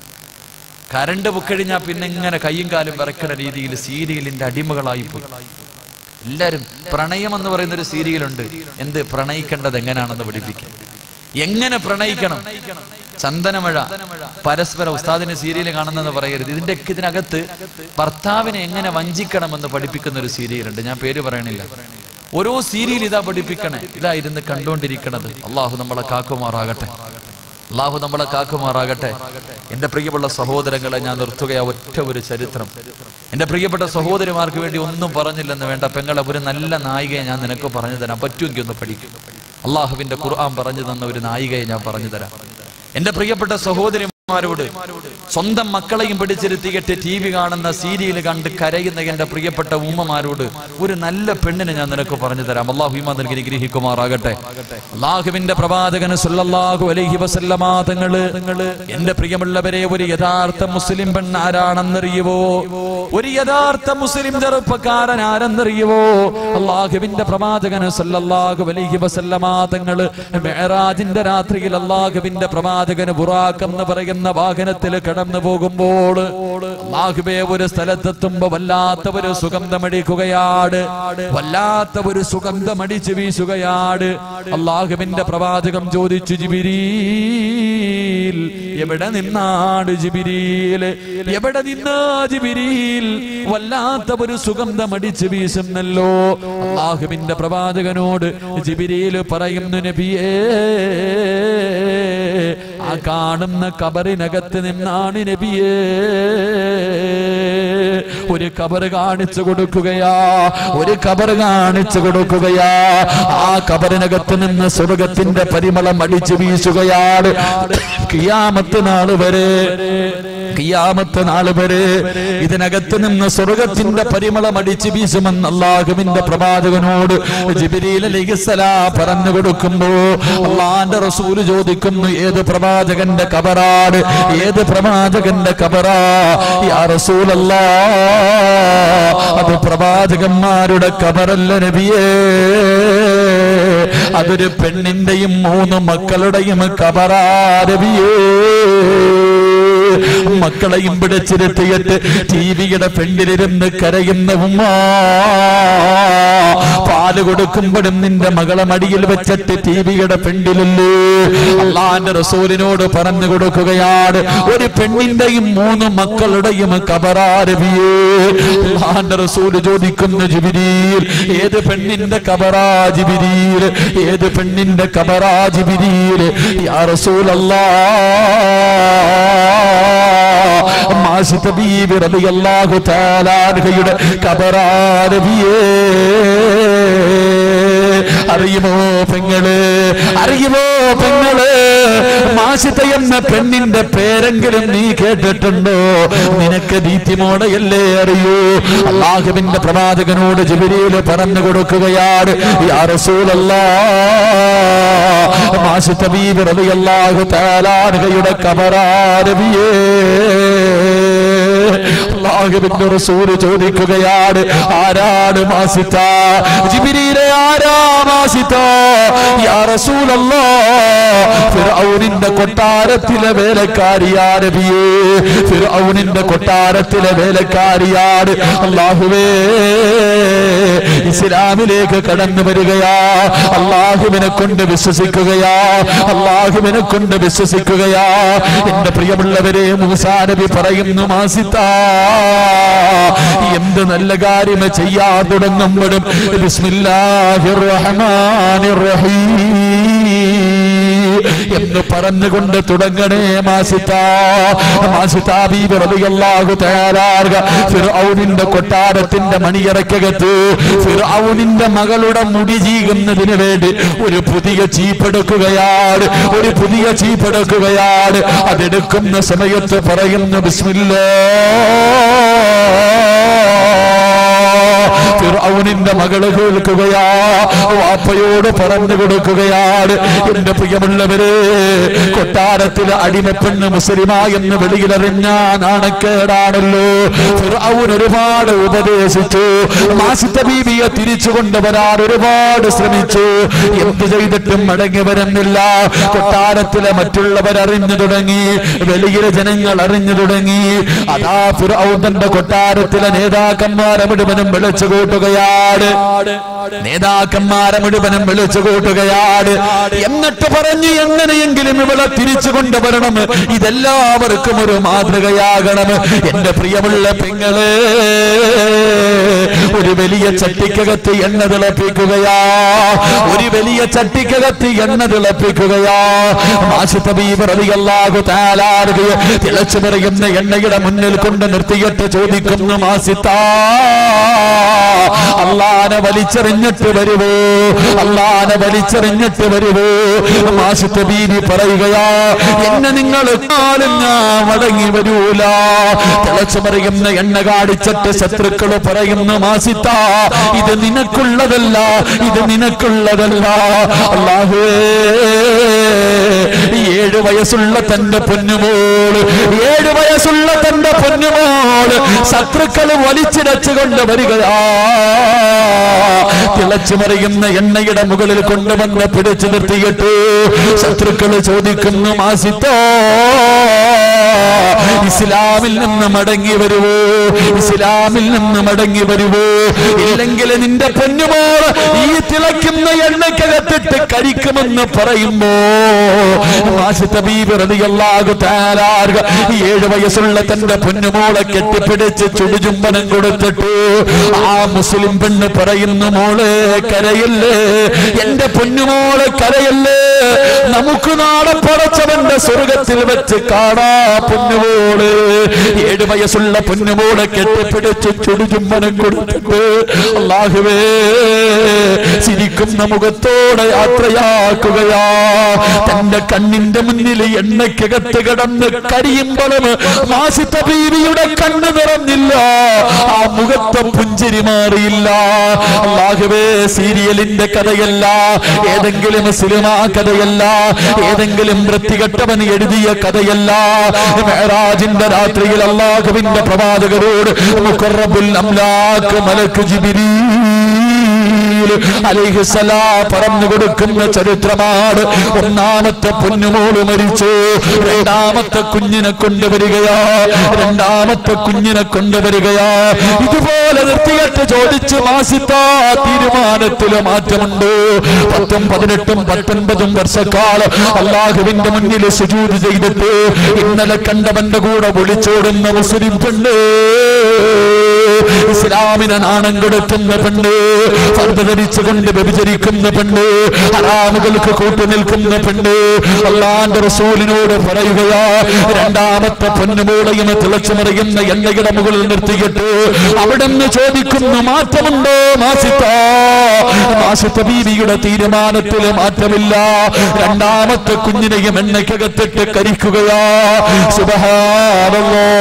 കരണ്ട് പൊക്കഴിഞ്ഞാ പിന്നെ ഇങ്ങനെ കയ്യും കാലും വിറക്കണ രീതിയിൽ സീരിയലിന്റെ അടിമകളായി പോയി എല്ലാരും പ്രണയം എന്ന് പറയുന്ന ഒരു സീരിയലുണ്ട് എന്ത് പ്രണയിക്കേണ്ടത് എങ്ങനെയാണെന്ന് പഠിപ്പിക്കും എങ്ങനെ പ്രണയിക്കണം ചന്ദനമഴ പരസ്പര ഉസ്താദിന് സീരിയൽ കാണുന്നെന്ന് പറയരുത് ഇതിന്റെ ഒക്കെ ഇതിനകത്ത് ഭർത്താവിനെ എങ്ങനെ വഞ്ചിക്കണമെന്ന് പഠിപ്പിക്കുന്ന ഒരു സീരിയലുണ്ട് ഞാൻ പേര് പറയണില്ല ഓരോ സീരിയൽ ഇതാ പഠിപ്പിക്കണേ ഇതാ ഇരുന്ന് കണ്ടുകൊണ്ടിരിക്കണത് അള്ളാഹു നമ്മളെ കാക്കുമാറാകട്ടെ അള്ളാഹു നമ്മളെ കാക്കുമാറാകട്ടെ എന്റെ പ്രിയപ്പെട്ട സഹോദരങ്ങളെ ഞാൻ നിർത്തുകയാ ഒറ്റ ഒരു ചരിത്രം എന്റെ പ്രിയപ്പെട്ട സഹോദരിമാർക്ക് വേണ്ടി ഒന്നും പറഞ്ഞില്ലെന്ന് വേണ്ട പെങ്ങളെ ഒരു നല്ല നായികയെ ഞാൻ നിനക്ക് പറഞ്ഞു തരാം പറ്റുമെങ്കിൽ ഒന്ന് പഠിക്കും അള്ളാഹുവിന്റെ ഖുർആൻ പറഞ്ഞു തന്ന ഒരു നായികയെ ഞാൻ പറഞ്ഞു തരാം എന്റെ പ്രിയപ്പെട്ട സഹോദരിമാരോട് സ്വന്തം മക്കളെയും പിടിച്ചിരുത്തിയിട്ട് ടി വി കാണുന്ന സീരിയൽ കണ്ട് കരയുന്ന എന്റെ പ്രിയപ്പെട്ട ഉമ്മമാരോട് ഒരു നല്ല പെണ്ണിനെ ഞാൻ നിനക്ക് പറഞ്ഞു തരാം അള്ളാഹു ഈമാ നൽകി ഗ്രഹിക്കുമാറാകട്ടെ അള്ളാഹുവിന്റെ പ്രവാചകന് സുല്ലല്ലാഹു അലൈഹി വസല്ലമ തങ്ങള് എന്റെ പ്രിയമുള്ളവരെ ഒരു യഥാർത്ഥ മുസ്ലിം പെണ്ണ് ആരാണെന്നറിയുവോ ഒരു യഥാർത്ഥ മുസ്ലിം ചെറുപ്പക്കാരൻ ആരെന്നറിയുവോ അള്ളാഹുവിന്റെ പ്രവാചകന് സല്ലല്ലാഹു അലൈഹി വസല്ലമ തങ്ങള് മെഹറാജിന്റെ രാത്രിയിൽ അള്ളാഹുവിന്റെ പ്രവാചകന് ബുറാഖ് എന്ന് പറയുന്ന വാഹനത്തിൽ കടന്നു പോകുമ്പോൾ അള്ളാഹുബേ ഒരു സ്ഥലത്തെത്തുമ്പോ വല്ലാത്ത ഒരു സുഗന്ധമടിക്കുകയാണ് വല്ലാത്ത ഒരു സുഗന്ധമടിച്ചു വീശുകയാണ് അള്ളാഹുവിന്റെ പ്രവാചകം ചോദിച്ചു ജിബിരീൽ എവിടെ നിന്നാണ് ജിബിരിയിൽ എവിടെ നിന്നാ ജിബിരിയിൽ വല്ലാത്ത ഒരു സുഗന്ധമടിച്ചു വീശുന്നല്ലോ അള്ളാഹുവിന്റെ പ്രവാചകനോട് ജിബിരിയിൽ പറയുന്നു നബിയേ ആ കാണുന്ന കബറിനകത്ത് നിന്നാണ് നബിയേ ഒരു കബർ കാണിച്ചു കൊടുക്കുകയാ ഒരു കബർ കാണിച്ചു കൊടുക്കുകയാ ആ കബറിനകത്ത് നിന്ന് സ്വർഗത്തിന്റെ പരിമളം അടിച്ചു വീശുകയാണ് കിയാമത്ത് നാള് വരെ കിയാമത്ത് നാള് വരെ ഇതിനകത്ത് നിന്ന് സ്വർഗത്തിന്റെ പരിമളം അടിച്ചു വീശുമെന്ന് അള്ളാഹുവിന്റെ പ്രവാചകനോട് ജിബിരിയിൽ അലൈഹിസ്സലാ പറഞ്ഞു കൊടുക്കുമ്പോ അള്ളാന്റെ റസൂല് ചോദിക്കുന്നു ഏത് പ്രവാചകന്റെ കബറാണ് ഏത് പ്രവാചകന്റെ കബറാ യാ റസൂലല്ലാ അത് പ്രവാചകന്മാരുടെ കബറല്ല നബിയേ അതൊരു പെണ്ണിന്റെയും മൂന്ന് മക്കളുടെയും കബറാ നബിയേ മക്കളെയും പിടിച്ചിരുത്തിയിട്ട് ടിവിയുടെ ഫ്രണ്ടിലിരുന്ന് കരയുന്ന ഉമ്മ പാല് കൊടുക്കുമ്പോഴും നിന്റെ മകളെ മടിയിൽ വെച്ചിട്ട് ടിവിയുടെ ഫ്രണ്ടിലല്ലേ അള്ളാന്റെ റസൂലിനോട് പറഞ്ഞു കൊടുക്കുകയാണ് ഒരു പെണ്ണിന്റെയും മൂന്ന് മക്കളുടെയും കബറാരവിയേ അള്ളാന്റെ റസൂല് ചോദിക്കുന്നു ജിബിരിയിൽ ഏത് പെണ്ണിന്റെ കബറാ ജിബിരിയിൽ ഏത് പെണ്ണിന്റെ കബറാ ജിബിരിയിൽ യാ റസൂലല്ലാ മാസിത ബീബി റളിയല്ലാഹു തആല അൻഹയുടെ കബറാരബിയേ അറിയുമോ പെങ്ങള് അറിയുമോ പെങ്ങള് മാസിത എന്ന പെണ്ണിന്റെ പേരെങ്കിലും നീ കേട്ടിട്ടുണ്ടോ നിനക്ക് ദീത്യമോടെയല്ലേ അറിയൂ അള്ളാഹുവിന്റെ പ്രവാചകനോട് ജിബിരിയിൽ പറഞ്ഞു കൊടുക്കുകയാണ് യാ റസൂലല്ലാ മാസിത ബീബി റളിയല്ലാഹു തആല അൻഹയുടെ കബറാരബിയേ അള്ളാഹുവിന്റെ റസൂല് ചോദിക്കുകയാണ് ആരാണ് മാസിത്ത ജിബിരിയിലെ ആരാ മാസിത്ത യാ റസൂലല്ലാ ഫിർഔനിന്റെ കൊട്ടാരത്തിലെ വേലക്കാരിയാ നബിയേ ഫിർഔനിന്റെ കൊട്ടാരത്തിലെ വേലക്കാരിയാണ് അള്ളാഹുവേ ഇസ്ലാമിലേക്ക് കടന്നു വരികയാ അള്ളാഹുവിനെ കൊണ്ട് വിശ്വസിക്കുകയാ അള്ളാഹുവിനെ കൊണ്ട് വിശ്വസിക്കുകയാ എന്റെ പ്രിയമുള്ളവരെ മൂസാ നബി പറയുന്നു മാസിത്ത എന്ത് നല്ല കാര്യം ചെയ്യാൻ തുടങ്ങുമ്പോഴും ബിസ്മില്ലാഹിർ റഹ്മാനിർ റഹീം എന്ന് പറഞ്ഞുകൊണ്ട് തുടങ്ങണേ മാസിത്ത മാസിത്ത ബീബി റളിയല്ലാഹു തആല ഫിർഔനിന്റെ കൊട്ടാരത്തിന്റെ മണിയറക്കകത്ത് ഫിർഔനിന്റെ മകളുടെ മുടി ചീകുന്നതിന് വേണ്ടി ഒരു പുതിയ ചീപ്പെടുക്കുകയാണ് ഒരു പുതിയ ചീപ്പെടുക്കുകയാണ് അതെടുക്കുന്ന സമയത്ത് പറയുന്നു ബിസ്മില്ലാ ഫിർഔനിന്റെ മകള് കേൾക്കുകയാ വാപ്പയോട് പറഞ്ഞു കൊടുക്കുകയാണ് എന്റെ പ്രിയമുള്ളവര് കൊട്ടാരത്തിലെ അടിമപ്പെണ്ണ് മുസ്ലിമാ എന്ന് വെളിയിലറിഞ്ഞ നാണക്കേടാണല്ലോ ഫിർഔൻ ഒരുപാട് ഉപദേശിച്ചു മാസിത്ത ബീവിയെ തിരിച്ചു കൊണ്ടുവരാൻ ഒരുപാട് ശ്രമിച്ചു എന്ത് ചെയ്തിട്ടും മടങ്ങി വരുന്നില്ല കൊട്ടാരത്തിലെ മറ്റുള്ളവർ അറിഞ്ഞു തുടങ്ങി വെളിയിലെ ജനങ്ങൾ അറിഞ്ഞു തുടങ്ങി അതാ ഫിർഔൻ തന്റെ കൊട്ടാരത്തിലെ നേതാക്കന്മാരെ മുഴുവനും വിളിച്ചു കൂട്ടുകയാണ് നേതാക്കന്മാരെ മുഴുവനും വിളിച്ചു കൂട്ടുകയാണ് എന്നിട്ട് പറഞ്ഞു എങ്ങനെയെങ്കിലും ഇവളെ തിരിച്ചു കൊണ്ടുവരണം ഇതെല്ലാവർക്കും ഒരു മാതൃകയാകണം എന്റെ പ്രിയമുള്ള പെങ്ങള് ഒരു വലിയ ചട്ടിക്കകത്ത് എണ്ണ തിളപ്പിക്കുകയാ ഒരു വലിയ ചട്ടിക്കകത്ത് എണ്ണ തിളപ്പിക്കുകയാ മാസിത്തബീബറിയല്ലാകു താലാറുകയ തിളച്ചു പറയുന്ന എണ്ണയുടെ മുന്നിൽ കൊണ്ട് നിർത്തിയിട്ട് ചോദിക്കുന്നു മാസിത്ത അള്ളാനെ വലിച്ചെറിഞ്ഞിട്ട് വരുവോ അള്ളാനെ വലിച്ചെറിഞ്ഞിട്ട് വരുവോ മാസിത്ത ബീബി പറയുകയാ എന്നെ നിങ്ങൾ കാലും ഞാൻ മടങ്ങി വരൂല തിളച്ചു പറയുന്ന എണ്ണ കാടിച്ചിട്ട് ശത്രുക്കള് പറയുന്നു മാസിത്ത ഇത് നിനക്കുള്ളതല്ല ഇത് നിനക്കുള്ളതല്ല അള്ളാഹുവേ ഏഴു വയസ്സുള്ള തന്റെ പൊന്നുമോള് ഏഴു വയസ്സുള്ള തന്റെ പൊന്നുമോള് ശത്രുക്കള് വലിച്ചിടച്ചുകൊണ്ട് വരികയാ തിളച്ചു മറിയുന്ന എണ്ണയുടെ മുകളിൽ കൊണ്ടുവന്ന് പിടിച്ചു നിർത്തിയിട്ട് ശത്രുക്കള് ചോദിക്കുന്നു മാസിത്തോ ഇസ്ലാമിൽ നിന്ന് മടങ്ങി വരുവോ ഇസ്ലാമിൽ നിന്ന് മടങ്ങി വരുവോ ഇല്ലെങ്കിൽ നിന്റെ പൊന്നുമോള് ഈ തിളയ്ക്കുന്ന എണ്ണക്കകത്തിട്ട് കഴിക്കുമെന്ന് പറയുമ്പോ ഏഴ് വയസ്സുള്ള തന്റെ പൊന്നുമോളെ കെട്ടിപ്പിടിച്ച് ചുടുചുംബനം കൊടുത്തിട്ട് ആ മുസ്ലിം പെണ്ണ് പറയുന്നു മോളെ കരയല്ലേ എന്റെ പൊന്നുമോളെ കരയല്ലേ നമുക്ക് നാളെ പടച്ചവന്റെ സ്വർഗത്തിൽ വെച്ച് കാണാ പൊന്നുമോള് ഏഴ് വയസ്സുള്ള പൊന്നുമോളെ കെട്ടിപ്പിടിച്ച് ചുടുചുമ്മനം കൊടുത്തിട്ട് അള്ളാഹുവേ ചിരിക്കുന്ന മുഖത്തോടെ യാത്രയാക്കുകയാ തന്റെ കണ്ണിന്റെ മുന്നിൽ എണ്ണയ്ക്കകത്ത് കിടന്ന് കരിയുമ്പോഴും മാസിത്ത ബീവിയുടെ കണ്ണ് നിറഞ്ഞില്ല ആ മുഖത്തെ പുഞ്ചിരി മാറിയില്ല അള്ളാഹുവേ സീരിയലിന്റെ കഥയല്ല ഏതെങ്കിലും സിനിമ കഥയല്ല ഏതെങ്കിലും വൃത്തികെട്ടവൻ എഴുതിയ കഥയല്ല മേറാജിന്റെ രാത്രിയിൽ അള്ളാഹുവിന്റെ പ്രവാചകരോട് മുഖറബുൽ അംലാക്ക് മലക്ക് ജിബിരീ അലിഹിസലാ പറഞ്ഞു കൊടുക്കുന്ന ചരിത്രമാണ് ഒന്നാമത്തെ പൊന്നുമോള് മരിച്ചു രണ്ടാമത്തെ കുഞ്ഞിനെ കൊണ്ടുവരികയാ രണ്ടാമത്തെ കുഞ്ഞിനെ കൊണ്ടുവരികയാ ഇതുപോലെ നിർത്തിയിട്ട് ചോദിച്ചു മാസിത്ത തീരുമാനത്തില് മാറ്റമുണ്ട് പത്തും പതിനെട്ടും പത്തൊൻപതും വർഷക്കാലം അള്ളാഹുവിന്റെ മുന്നിൽ സുജൂത് ചെയ്തിട്ട് ഇന്നലെ കണ്ടവന്റെ കൂടെ വിളിച്ചോടുന്ന മുസ്ലിം പെണ്ണ് ഇസ്ലാമിനെ നാണം കെടുത്തുന്ന പെണ്ണ് ഫർദ ധരിച്ചുകൊണ്ട് വ്യഭിചരിക്കുന്ന പെണ്ണ് ഹറാമുകൾക്ക് കൂട്ടുനിൽക്കുന്ന പെണ്ണ് അള്ളാന്റെ റസൂലിനോട് പറയുകയാ രണ്ടാമത്തെ പൊന്നുമൂളയും തിളച്ചു മറിയുന്ന എണ്ണയുടെ മുകളിൽ നിർത്തിയിട്ട് അവിടുന്ന് ചോദിക്കുന്നു മാറ്റമുണ്ടോ മാസിത്ത മാസിത്ത ബീവിയുടെ തീരുമാനത്തിൽ മാറ്റമില്ല രണ്ടാമത്തെ കുഞ്ഞിനെയും എണ്ണയ്ക്കകത്തിട്ട് കരിക്കുകയാ സുബഹാനല്ലോ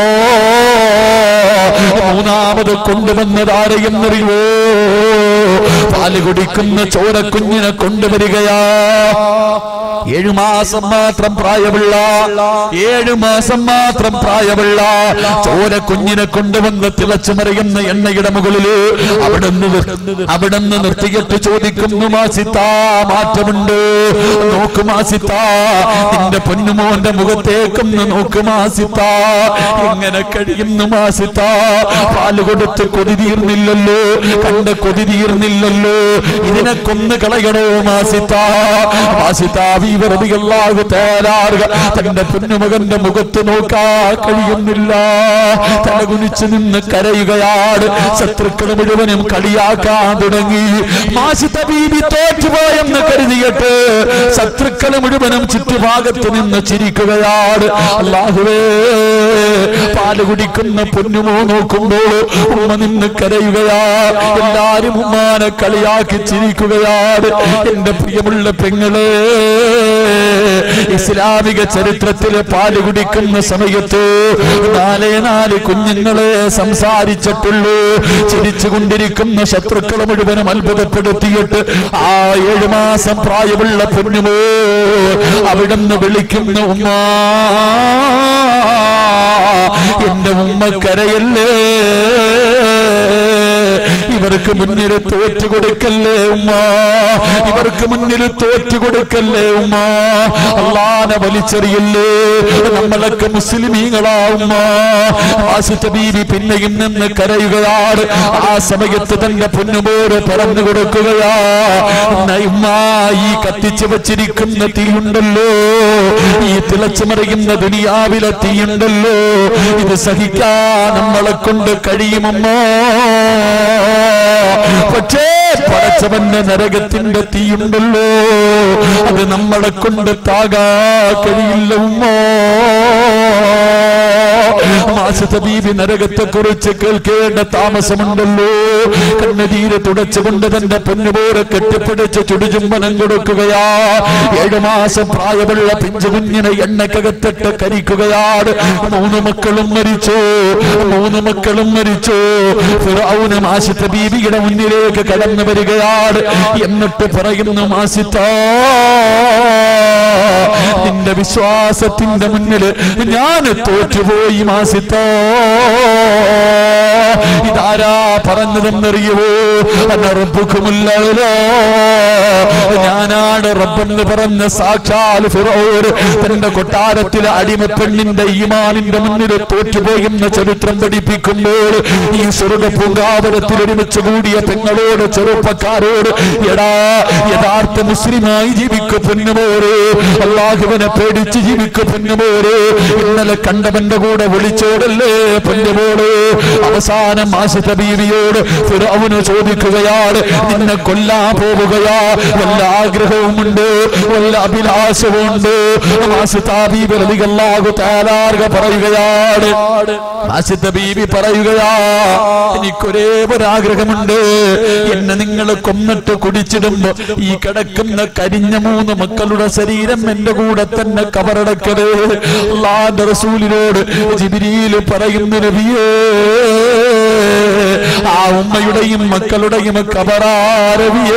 മൂന്നാമത് കൊണ്ടുവന്നതാരെയും അറിയോ പാല് കുടിക്കുന്ന ചോരക്കുഞ്ഞിനെ കൊണ്ടുവരികയാ ഏഴു മാസം മാത്രം പ്രായമുള്ള ഏഴു മാസം മാത്രം പ്രായമുള്ള ചോര കുഞ്ഞിനെ കൊണ്ടുവന്ന് തിളച്ചു മറിയുന്ന എണ്ണയുടെ മുകളില് അവിടുന്ന് നിർ- അവിടുന്ന് നിർത്തിയിട്ട് ചോദിക്കുന്നു മാസിത്ത മാറ്റമുണ്ട് നോക്ക് മാസിത്ത നിന്റെ പൊന്നുമോന്റെ മുഖത്തേക്കൊന്ന് നോക്ക് മാസിത്ത എങ്ങനെ കഴിയുന്നു മാസിത്ത പാല് കൊടുത്ത് കൊതി തീർന്നില്ലല്ലോ കണ്ട് കൊതി തീർന്നില്ലല്ലോ ഇതിനെ കൊന്നു കളയണോ മാസിത്ത മാസിത്ത വീവറതികളാകു തേരാറുക തന്റെ പൊന്നുമകന്റെ മുഖത്ത് നോക്കാ കഴിയുന്നില്ല തലകുനിച്ച് നിന്ന് കരയുകയാണ് ശത്രുക്കൾ മുഴുവനും കളിയാക്കാൻ തുടങ്ങി മാസിത്ത ബീബി തോറ്റുപോയെന്ന് കരുതിയിട്ട് ശത്രുക്കൾ മുഴുവനും ചുറ്റുഭാഗത്ത് നിന്ന് ചിരിക്കുകയാണ് അള്ളാഹുവേ പാല് കുടിക്കുന്ന പൊന്നുമോ നോക്കുമ്പോൾ ഉമ്മ നിന്ന് കരയുകയാ എല്ലാരും ഉമ്മാനെ കളിയാക്കി ചിരിക്കുകയാണ് എന്റെ പ്രിയമുള്ള പെങ്ങളെ ഇസ്ലാമിക ചരിത്രത്തിലെ പാല് കുടിക്കുന്ന സമയത്ത് നാലേ നാല് കുഞ്ഞുങ്ങളെ സംസാരിച്ചിട്ടുള്ളൂ ചിരിച്ചുകൊണ്ടിരിക്കുന്ന ശത്രുക്കളെ മുഴുവനും അത്ഭുതപ്പെടുത്തിയിട്ട് ആ ഏഴു മാസം പ്രായമുള്ള പൊന്നുമോ അവിടുന്ന് വിളിക്കുന്ന ഉമ്മ എന്റെ ഉമ്മ കരയല്ലേ ഇവർക്ക് മുന്നിൽ തോറ്റു കൊടുക്കല്ലേ ഉമ്മ ഇവർക്ക് മുന്നിൽ തോറ്റു കൊടുക്കല്ലേ ഉമ്മ അള്ളാനെ വലിച്ചെറിയല്ലേ നമ്മളൊക്കെ മുസ്ലിമീങ്ങളാ ഉമ്മ ആസിത്ത ബീവി പിന്നെയും നിന്ന് കരയുകയാണ് ആ സമയത്ത് തന്റെ പൊന്നുപോര് പറഞ്ഞു കൊടുക്കുകയാ "എന്നാ ഉമ്മ ഈ കത്തിച്ചു വച്ചിരിക്കുന്ന തീയുണ്ടല്ലോ ഈ തിളച്ചു മറിയുന്ന ദുനിയാവിലെ തീയുണ്ടല്ലോ ഇത് സഹിക്കാൻ നമ്മളെ കൊണ്ട് കഴിയുമമ്മോ പക്ഷേ പടച്ചവന്റെ നരകത്തിന്റെ തീയുണ്ടല്ലോ അത് നമ്മളെ കൊണ്ട് താകാ കഴിയില്ല ഉമ്മോ മാസത്തെ ബീവി നരകത്തെ കുറിച്ച് കേൾക്കേണ്ട താമസമുണ്ടല്ലോ കണ്ണുതീരെ തുടച്ചുകൊണ്ട് തന്റെ പൊന്നുപോലെ കെട്ടിപ്പിടിച്ച് ചുടുചുംബനം കൊടുക്കുകയാ ഏഴു മാസം പ്രായമുള്ള പിഞ്ചു കുഞ്ഞിനെ എണ്ണക്കകത്തിട്ട് കരിക്കുകയാണ് മൂന്ന് മക്കളും മരിച്ചു മൂന്ന് മക്കളും മരിച്ചു ഫിറൗന് മാസിത്ത ബീവിയുടെ മുന്നിലേക്ക് കടന്നു വരികയാണ് എന്നിട്ട് പറയുന്നു മാസിത്ത നിന്റെ വിശ്വാസത്തിന്റെ മുന്നിൽ ഞാൻ തോറ്റുപോയി മാസിത്ത ഇതാരാ പറഞ്ഞതെന്നറിയുവോ റബ്ബുക്കുമുല്ലോ ഞാനാണ് റബ്ബെന്ന് പറഞ്ഞ സാക്ഷാൽ ഫിറോർ തന്റെ കൊട്ടാരത്തിലെ അടിമപ്പെണ്ണിന്റെ ഈമാനിന്റെ മുന്നിൽ തോറ്റുപോയെന്ന ചരിത്രം പഠിപ്പിക്കുമ്പോൾ ഈ സ്വർഗ പൂങ്കാവരത്തിൽ ഒരുമിച്ച് കൂടിയ പെങ്ങളോട് ചെറുപ്പക്കാരോട് എടാ യഥാർത്ഥ മുസ്ലിമായി ജീവിക്കു പൊന്നുമോര് അള്ളാഹുവിനെ പേടിച്ച് ജീവിക്കു പൊന്നുമോര് ഇന്നലെ കണ്ടവന്റെ കൂടെ വിളിച്ചോടല്ലേ പൊന്നുമോള് അവസാന അവസാനം ആസിത ബീവിയോട് ഫിറൗന് ചോദിക്കുകയാണ് നിന്നെ കൊല്ലാൻ പോവുകയാ വല്ല ആഗ്രഹവുമുണ്ട് വല്ല അഭിലാഷവുമുണ്ട് ആസിത ബീവി റളിയല്ലാഹു തആല പറയുകയാണ് ആസിത ബീവി പറയുകയാ എനിക്കൊരേ ഒരു ആഗ്രഹമുണ്ട് എന്നെ നിങ്ങൾ കൊന്നിട്ട് കുടിച്ചിടുമ്പോ ഈ കിടക്കുന്ന കരിഞ്ഞ മൂന്ന് മക്കളുടെ ശരീരം എന്റെ കൂടെ തന്നെ കബറടക്കത് അള്ളാന്റെ റസൂലിനോട് ജിബിരിയിൽ പറയുന്ന നബിയേ ആ ഉമ്മയുടെയും മക്കളുടെയും കബറാരവിയേ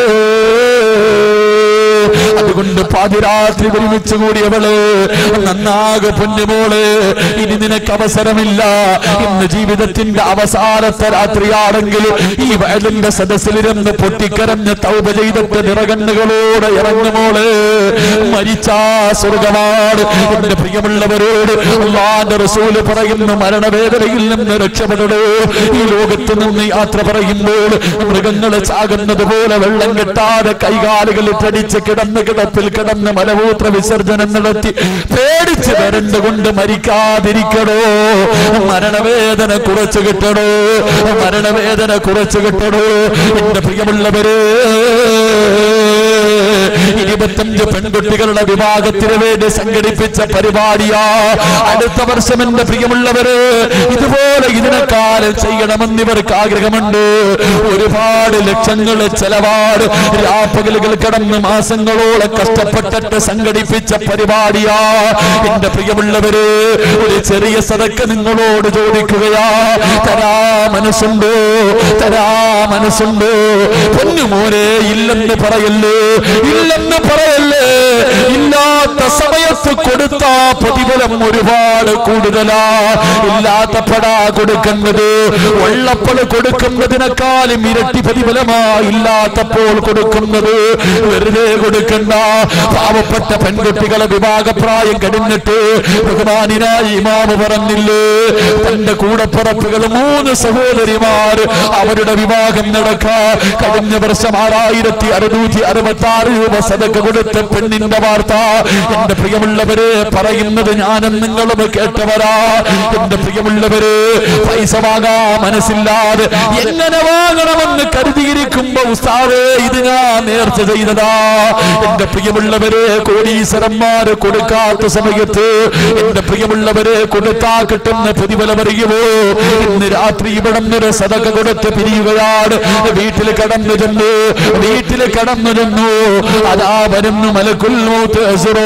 അതുകൊണ്ട് പാതിരാത്രി ഒരുമിച്ച് കൂടിയവള് നന്നാകെ പൊന്നുമോള് ഇനി നിനക്ക് അവസരമില്ല ഇന്ന് ജീവിതത്തിന്റെ അവസാനത്തെ രാത്രിയാണെങ്കിലും ഈ വയലിന്റെ സദസ്സിലിരുന്ന് പൊട്ടിക്കരഞ്ഞ് തൗപ ചെയ്തിട്ട് നിറകണ്ണുകളോടെ ഇറങ്ങുമോള് മരിച്ചാ സ്വർഗമാണ് എന്റെ പ്രിയമുള്ളവരോട് അള്ളാന്റെ റസൂല് പറയുന്നു മരണവേദനയിൽ നിന്ന് രക്ഷപ്പെടണോ ഈ ലോകത്ത് നിന്ന് യാത്ര പറയുമ്പോൾ മൃഗങ്ങള് ചാകുന്നത് പോലെ വെള്ളം കെട്ടാതെ കൈകാലുകൾ ഇട്ടടിച്ച് കിടന്ന് കിടപ്പിൽ കിടന്ന് മലമൂത്ര വിസർജനം നടത്തി പേടിച്ച് വരണ്ടുകൊണ്ട് മരിക്കാതിരിക്കണോ മരണവേദന കുറച്ച് കിട്ടണോ മരണവേദന കുറച്ച് കിട്ടണോ എന്റെ പ്രിയമുള്ളവര് ഇരുപത്തഞ്ച് പെൺകുട്ടികളുടെ വിവാഹത്തിന് വേണ്ടി സംഘടിപ്പിച്ച പരിപാടിയാ അടുത്ത വർഷം എന്റെ പ്രിയമുള്ളവര് ഇതുപോലെ ഇതിനെക്കാലം ചെയ്യണമെന്ന് ഇവർക്ക് ആഗ്രഹമുണ്ട് ഒരുപാട് ലക്ഷങ്ങൾ ചെലവാട് രാപ്പകലുകൾ കടന്ന് മാസങ്ങളോളം കഷ്ടപ്പെട്ടിട്ട് സംഘടിപ്പിച്ച പരിപാടിയാ എന്റെ പ്രിയമുള്ളവര് ഒരു ചെറിയ സതക്ക് നിങ്ങളോട് ചോദിക്കുകയാ തരാ മനസ്സുണ്ടോ തരാ മനസ്സുണ്ടോ പൊന്നുമോനെ ഇല്ലെന്ന് പറയല്ലേ ഇല്ലെന്ന് പറയല്ലേ ഇല്ലാത്ത സമയത്ത് കൊടുത്ത പ്രതിഫലം ഒരുപാട് കൂടുതലാ ഇല്ലാത്തപ്പടാ കൊടുക്കുന്നത് ഉള്ളപ്പോൾ കൊടുക്കുന്നതിനേക്കാളും ഇരട്ടി പ്രതിഫലമാ ഇല്ലാത്തപ്പോൾ കൊടുക്കുന്നത് വെറുതെ കൊടുക്കണ്ട പാവപ്പെട്ട പെൺകുട്ടികളെ വിവാഹപ്രായം കഴിഞ്ഞിട്ട് ബഹുമാനായി ഇമാമ് പറഞ്ഞില്ലേ തന്റെ കൂടപ്പുറപ്പുകൾ മൂന്ന് സഹോദരിമാർ അവരുടെ വിവാഹം നടക്കാ കഴിഞ്ഞ വർഷം ആറായിരത്തി അറുന്നൂറ്റി അറുപത്തി ആറ് രൂപ സതക്ക് കൊടുത്ത പെണ്ണിന്റെ വാർത്ത എന്റെ പ്രിയമുള്ളവരെ പറയുന്നത് ഞാനും നിങ്ങളും കേട്ടവരാ എന്റെ പ്രിയമുള്ളവര് പൈസ വാങ്ങാ മനസ്സില്ലാതെ എങ്ങനെ വാങ്ങണമെന്ന് കരുതിയിരിക്കുമ്പോ ഉസ്താദേ ഇത് ഞാൻ നേർച്ച ചെയ്തതാ എന്റെ പ്രിയമുള്ളവരെ കോടീശ്വരന്മാര് കൊടുക്കാത്ത സമയത്ത് എന്റെ പ്രിയമുള്ളവരെ കൊടുത്താ കിട്ടുന്ന പ്രതിഫലം അറിയുമോ ഇന്ന് രാത്രി ഇവിടെ ഒരു സതക കൊടുത്ത് പിരിയുകയാണ് വീട്ടിൽ കടന്നു ചെന്നു വീട്ടിൽ കടന്നു ചെന്നു അതാ വരുന്നു മലക്കുൽ മൗത്ത്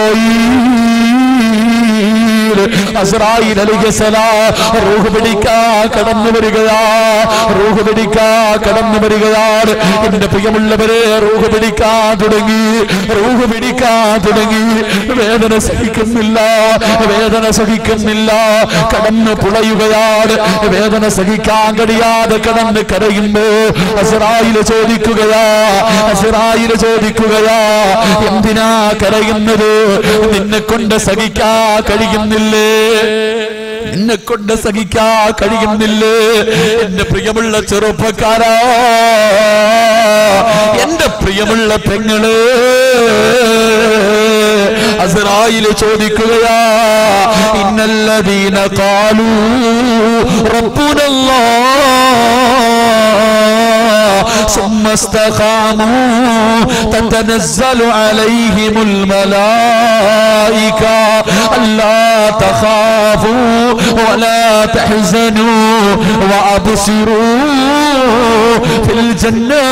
അസ്റായീൽ അസ്റായീൽ അലൈഹിസ്സലാം റൂഹ് പിടിക്കാ കടന്നു വരികയാ റൂഹ് പിടിക്കാ കടന്നു വരികയാണ് എന്റെ പ്രിയമുള്ളവരെ റൂഹ് പിടിക്കാൻ തുടങ്ങി റൂഹ് പിടിക്കാൻ തുടങ്ങി വേദന സഹിക്കുന്നില്ല വേദന സഹിക്കുന്നില്ല കടന്നു പുളയുകയാണ് വേദന സഹിക്കാൻ കഴിയാതെ കടന്ന് കരയുമ്പോ അസറായില് ചോദിക്കുകയാ അസറായില് ചോദിക്കുകയാ എന്തിനാ കരയുന്നത് നിന്നെ കൊണ്ട് സഹിക്കാ കഴിയുന്നില്ലേ നിന്നെ കൊണ്ട് സഹിക്കാ കഴിയുന്നില്ലേ എന്റെ പ്രിയമുള്ള ചെറുപ്പക്കാരാ എന്റെ പ്രിയമുള്ള പെങ്ങള് അസറായില് ചോദിക്കുകയാ ഇന്നല്ലദീന കാലൂ റബ്ബുനല്ലാ ثم استقاموا تتنزل عليهم الملائكة ألا تخافوا ولا تحزنوا وأبصروا في الجنة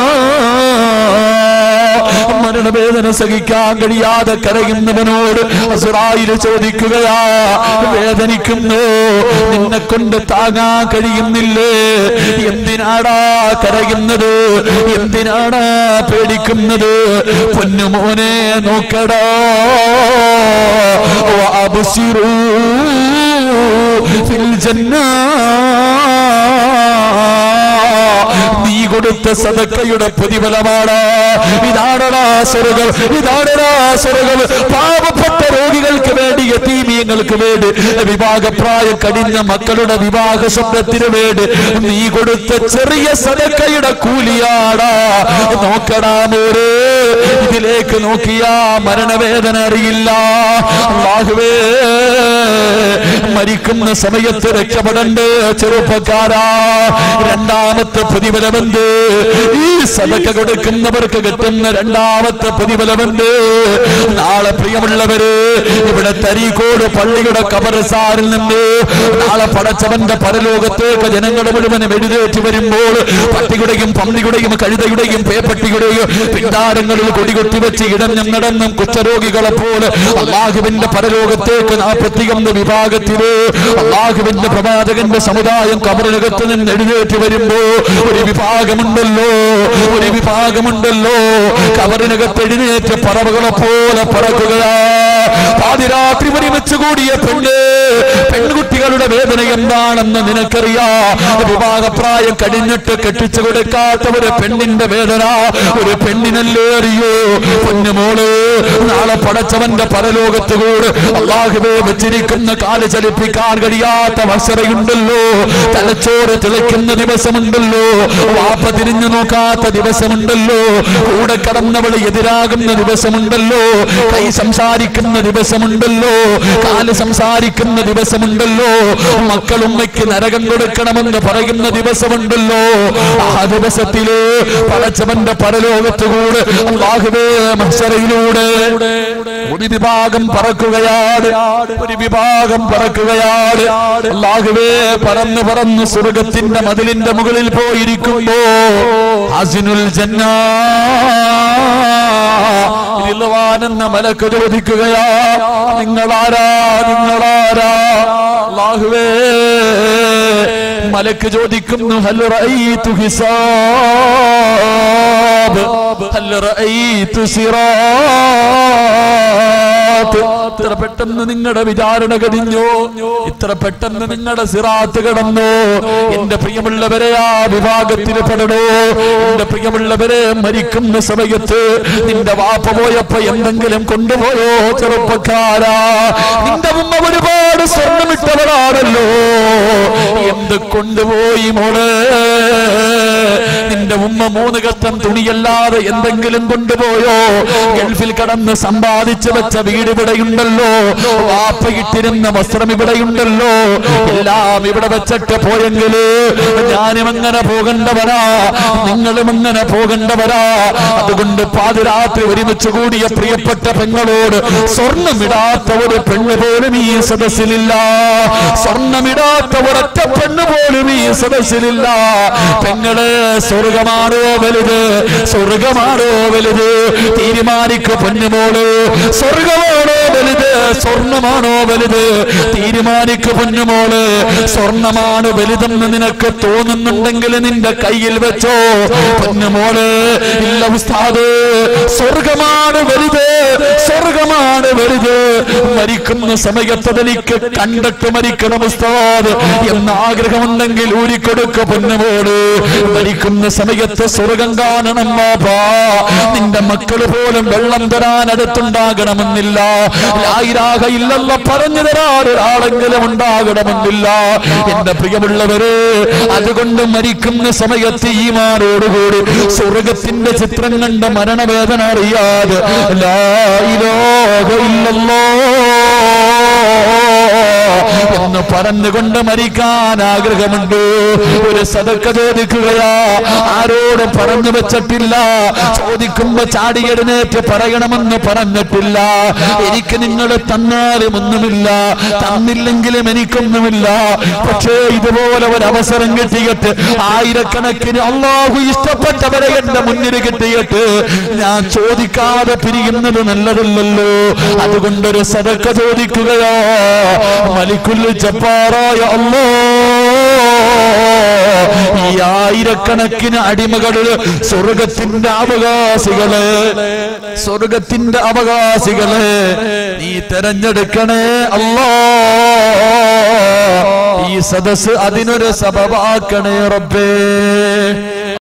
മരണവേദന സഹിക്കാൻ കഴിയാതെ കരയുന്നവനോട് അസുറായില് ചോദിക്കുകയാ വേദനിക്കുന്നു നിന്നെ കൊണ്ട് താങ്ങാൻ കഴിയുന്നില്ലേ എന്തിനാടാ കരയുന്നത് എന്തിനാടാ പേടിക്കുന്നത് പൊന്നുമോനെ നോക്കടോ അബുസിറൂ ഫിൽ ജന്ന നീ കൊടുത്ത സദക്കയുടെ പ്രതിഫലമാണ് ഇതാണടാ സ്വർഗം ഇതാണടാ സ്വർഗം പാവപ്പെട്ട രോഗികൾക്ക് വേണ്ടി യതീമീങ്ങൾക്ക് വേണ്ടി വിവാഹപ്രായം കഴിഞ്ഞ മക്കളുടെ വിവാഹ സ്വപ്നത്തിന് വേണ്ടി നീ കൊടുത്ത ചെറിയ സദക്കയുടെ കൂലിയാടാ നോക്കടാ മോരെ ഇത് കണ്ണിലേക്ക് നോക്കിയാ മരണവേദന അറിയില്ല അല്ലാഹുവേ മരിക്കുന്ന സമയത്ത് രക്ഷപ്പെടണ്ടേ ചെറുപ്പക്കാരാ രണ്ടാമത്തെ പ്രതിഫലമെന്ത് ഈ സദക്ക കൊടുക്കുന്നവർക്ക് കിട്ടുന്ന രണ്ടാമത്തെ പ്രതിഫലമെന്ത് നാളെ പ്രിയമുള്ളവര് ഇവിടെ തരീക്കോട് പള്ളിയുടെ കബറസാറിൽ നിന്ന് നാളെ പടച്ചവന്റെ പരലോകത്തേക്ക് ജനങ്ങൾ മുഴുവൻ വെടിതേറ്റ് വരുമ്പോൾ പട്ടിയുടെയും പന്നിയുടെയും കഴുതയുടെയും പേപ്പട്ടിയുടെയും പിന്താരങ്ങളിൽ കൊടികൊട്ടി വെച്ച് ഇടഞ്ഞും നടന്നും കുഷ്ഠരോഗികളെ പോലെ അള്ളാഹുവിന്റെ പരലോകത്തേക്ക് നാൽപ്പത്തിയൊന്ന് വിഭാഗത്തില് അള്ളാഹുവിന്റെ പ്രവാചകന്റെ സമുദായം കബറിനകത്ത് നിന്ന് എഴുന്നേറ്റ് വരുമ്പോ ഒരു വിഭാഗമുണ്ടല്ലോ ഒരു വിഭാഗമുണ്ടല്ലോ കബറിനകത്ത് എഴുന്നേറ്റ് പറവകളെ പോലെ പറക്കുകയാ പാതിരാത്രി ഒരുമിച്ച് കൂടിയ പെണ്ണ് പെൺകുട്ടികളുടെ വേദന എന്താണെന്ന് നിനക്കറിയാ വിവാഹപ്രായം കഴിഞ്ഞിട്ട് കെട്ടിച്ചു കൊടുക്കാത്ത ഒരു പെണ്ണിന്റെ വേദന ഒരു പെണ്ണിനല്ലേ അറിയോ പൊന്നുമോള് നാളെ പടച്ചവന്റെ പരലോകത്ത് കൂടെ അള്ളാഹുവേ വെച്ചിരിക്കുന്ന കാല് ചലിപ്പിക്കാൻ കഴിയാത്ത വസറയുണ്ടല്ലോ തലച്ചോറ് തിളയ്ക്കുന്ന ദിവസമുണ്ടല്ലോ വാപ്പ തിരിഞ്ഞു നോക്കാത്ത ദിവസമുണ്ടല്ലോ കൂടെ കടന്നവൾ എതിരാകുന്ന ദിവസമുണ്ടല്ലോ കൈ സംസാരിക്കുന്ന ദിവസമുണ്ടല്ലോ കാല് സംസാരിക്കുന്ന ദിവസമുണ്ടല്ലോ മക്കൾ ഉമ്മയ്ക്ക് നരകം കൊടുക്കണമെന്ന് പറയുന്ന ദിവസമുണ്ടല്ലോ ആ ദിവസത്തില് പടച്ചവന്റെ പരലോകത്തുകൂടെ അള്ളാഹുവേ മത്സരയിലൂടെ ഒരു വിഭാഗം പറക്കുകയാണ് ഒരു വിഭാഗം പറക്കുകയാണ് അള്ളാഹുവേ പറന്ന് പറന്ന് സ്വർഗത്തിന്റെ മതിലിന്റെ മുകളിൽ പോയിരിക്കുമ്പോ ഹസിനുൽ ജന്ന എന്ന മലക്ക് ചോദിക്കുകയാ നിങ്ങളാരാ നിങ്ങളാരാ അള്ളാഹുവേ മലക്ക് ചോദിക്കുന്നു ഹൽ റഅയ്തു ഹിസാബ് ഹൽ റഅയ്തു സിറാത്ത് ഇത്ര പെട്ടെന്ന് നിങ്ങളുടെ വിചാരണ കഴിഞ്ഞോ ഇത്ര പെട്ടെന്ന് നിങ്ങളുടെ സിറാത്ത് കടന്നു എന്റെ പ്രിയമുള്ളവരെ ആ വിഭാഗത്തിൽ പെടണോ എന്റെ പ്രിയമുള്ളവരെ മരിക്കുന്ന സമയത്ത് നിന്റെ വാപ്പ പോയപ്പോ എന്തെങ്കിലും കൊണ്ടുപോയോ ചെറുപ്പക്കാരാ നിന്റെ ഉമ്മ ഒരുപാട് സ്വർണ്ണമിട്ടവളാണല്ലോ എന്ത് കൊണ്ടുപോയി മോള് നിന്റെ ഉമ്മ മൂന്ന് കഷ്ടം തുണിയല്ലാതെ എന്തെങ്കിലും കൊണ്ടുപോയോ ഗൾഫിൽ കടന്ന് സമ്പാദിച്ചു വെച്ച വീട് ഇവിടെയുണ്ടല്ലോ വാപ്പയിട്ടിരുന്ന വസ്ത്രം ഇവിടെയുണ്ടല്ലോ എല്ലാം ഇവിടെ വെച്ചിട്ട് പോയെങ്കില് ഞാനും അങ്ങനെ പോകേണ്ടവരാ നിങ്ങളും അങ്ങനെ പോകേണ്ടവരാ അതുകൊണ്ട് പാതിരാത്രി ഒരുമിച്ച് കൂടിയ പ്രിയപ്പെട്ട പെങ്ങളോട് സ്വർണ്ണമിടാത്ത ഒരു പെണ്ണ് പോലും ഈ സദസ്സിലില്ല സ്വർണ്ണമിടാത്ത ഒരൊറ്റ പെണ്ണ് പോലും ഈ സദസ്സിലില്ല പെങ്ങള് സ്വർഗമാണോ വലുത് സ്വർഗമാണോ വലുത് തീരുമാനിക്കു പൊന്നുമോള് സ്വർഗമാണോ വലുത് സ്വർണമാണോ വലുത് തീരുമാനിക്കു പൊന്നുമോള് സ്വർണമാണ് വലുതെന്ന് നിനക്ക് തോന്നുന്നുണ്ടെങ്കിൽ നിന്റെ കയ്യിൽ വെച്ചോ പൊന്നുമോള് ഇല്ല ഉസ്താദ് സ്വർഗമാണ് വലുത് സ്വർഗമാണ് വലുത് മരിക്കുന്ന സമയത്ത് അതെനിക്ക് കണ്ടിട്ട് മരിക്കണം ഉസ്താദ് എന്ന ആഗ്രഹമുണ്ടെങ്കിൽ ഊരിക്കൊടുക്ക പൊന്നുമോള് മരിക്കുന്ന സമയത്ത് സ്വർഗം കാണണം ബാബാ നിന്റെ മക്കള് പോലും വെള്ളം തരാൻ അടുത്തുണ്ടാകണമെന്നില്ല ലായിരാക ഇല്ലെന്ന പറഞ്ഞു തരാൻ ഒരാളെങ്കിലും ഉണ്ടാകണമെന്നില്ല എന്റെ പ്രിയമുള്ളവര് അതുകൊണ്ട് മരിക്കുന്ന സമയത്ത് ഈ മാറോടുകൂടി സ്വർഗത്തിന്റെ ചിത്രം കണ്ട മരണവേദന അറിയാതെ ലായിലോക എന്ന് പറഞ്ഞുകൊണ്ട് മരിക്കാൻ ആഗ്രഹമുണ്ട് ഒരു സദക്ക ചോദിക്കുകയാ ആരോടും പറഞ്ഞു വെച്ചിട്ടില്ല ചോദിക്കുമ്പോ ചാടിയെഴുന്നേറ്റ് പറയണമെന്ന് പറഞ്ഞിട്ടില്ല എനിക്ക് നിങ്ങൾ തന്നാലും ഒന്നുമില്ല തന്നില്ലെങ്കിലും എനിക്കൊന്നുമില്ല പക്ഷേ ഇതുപോലെ ഒരു അവസരം കിട്ടിയിട്ട് ആയിരക്കണക്കിന് അള്ളാഹു ഇഷ്ടപ്പെട്ടവരെ എന്റെ മുന്നിൽ കിട്ടിയിട്ട് ഞാൻ ചോദിക്കാതെ പിരിയുന്നത് നല്ലതല്ലല്ലോ അതുകൊണ്ടൊരു സദക്ക ചോദിക്കുകയോ മലിക്കുൽ ജപ്പാറായ അല്ലോ ഈ ആയിരക്കണക്കിന് അടിമകള് സ്വർഗത്തിന്റെ അവകാശികള് സ്വർഗത്തിന്റെ അവകാശികള് നീ തെരഞ്ഞെടുക്കണേ അല്ലോ ഈ സദസ് അതിനൊരു സഭവാക്കണേ റബ്ബേ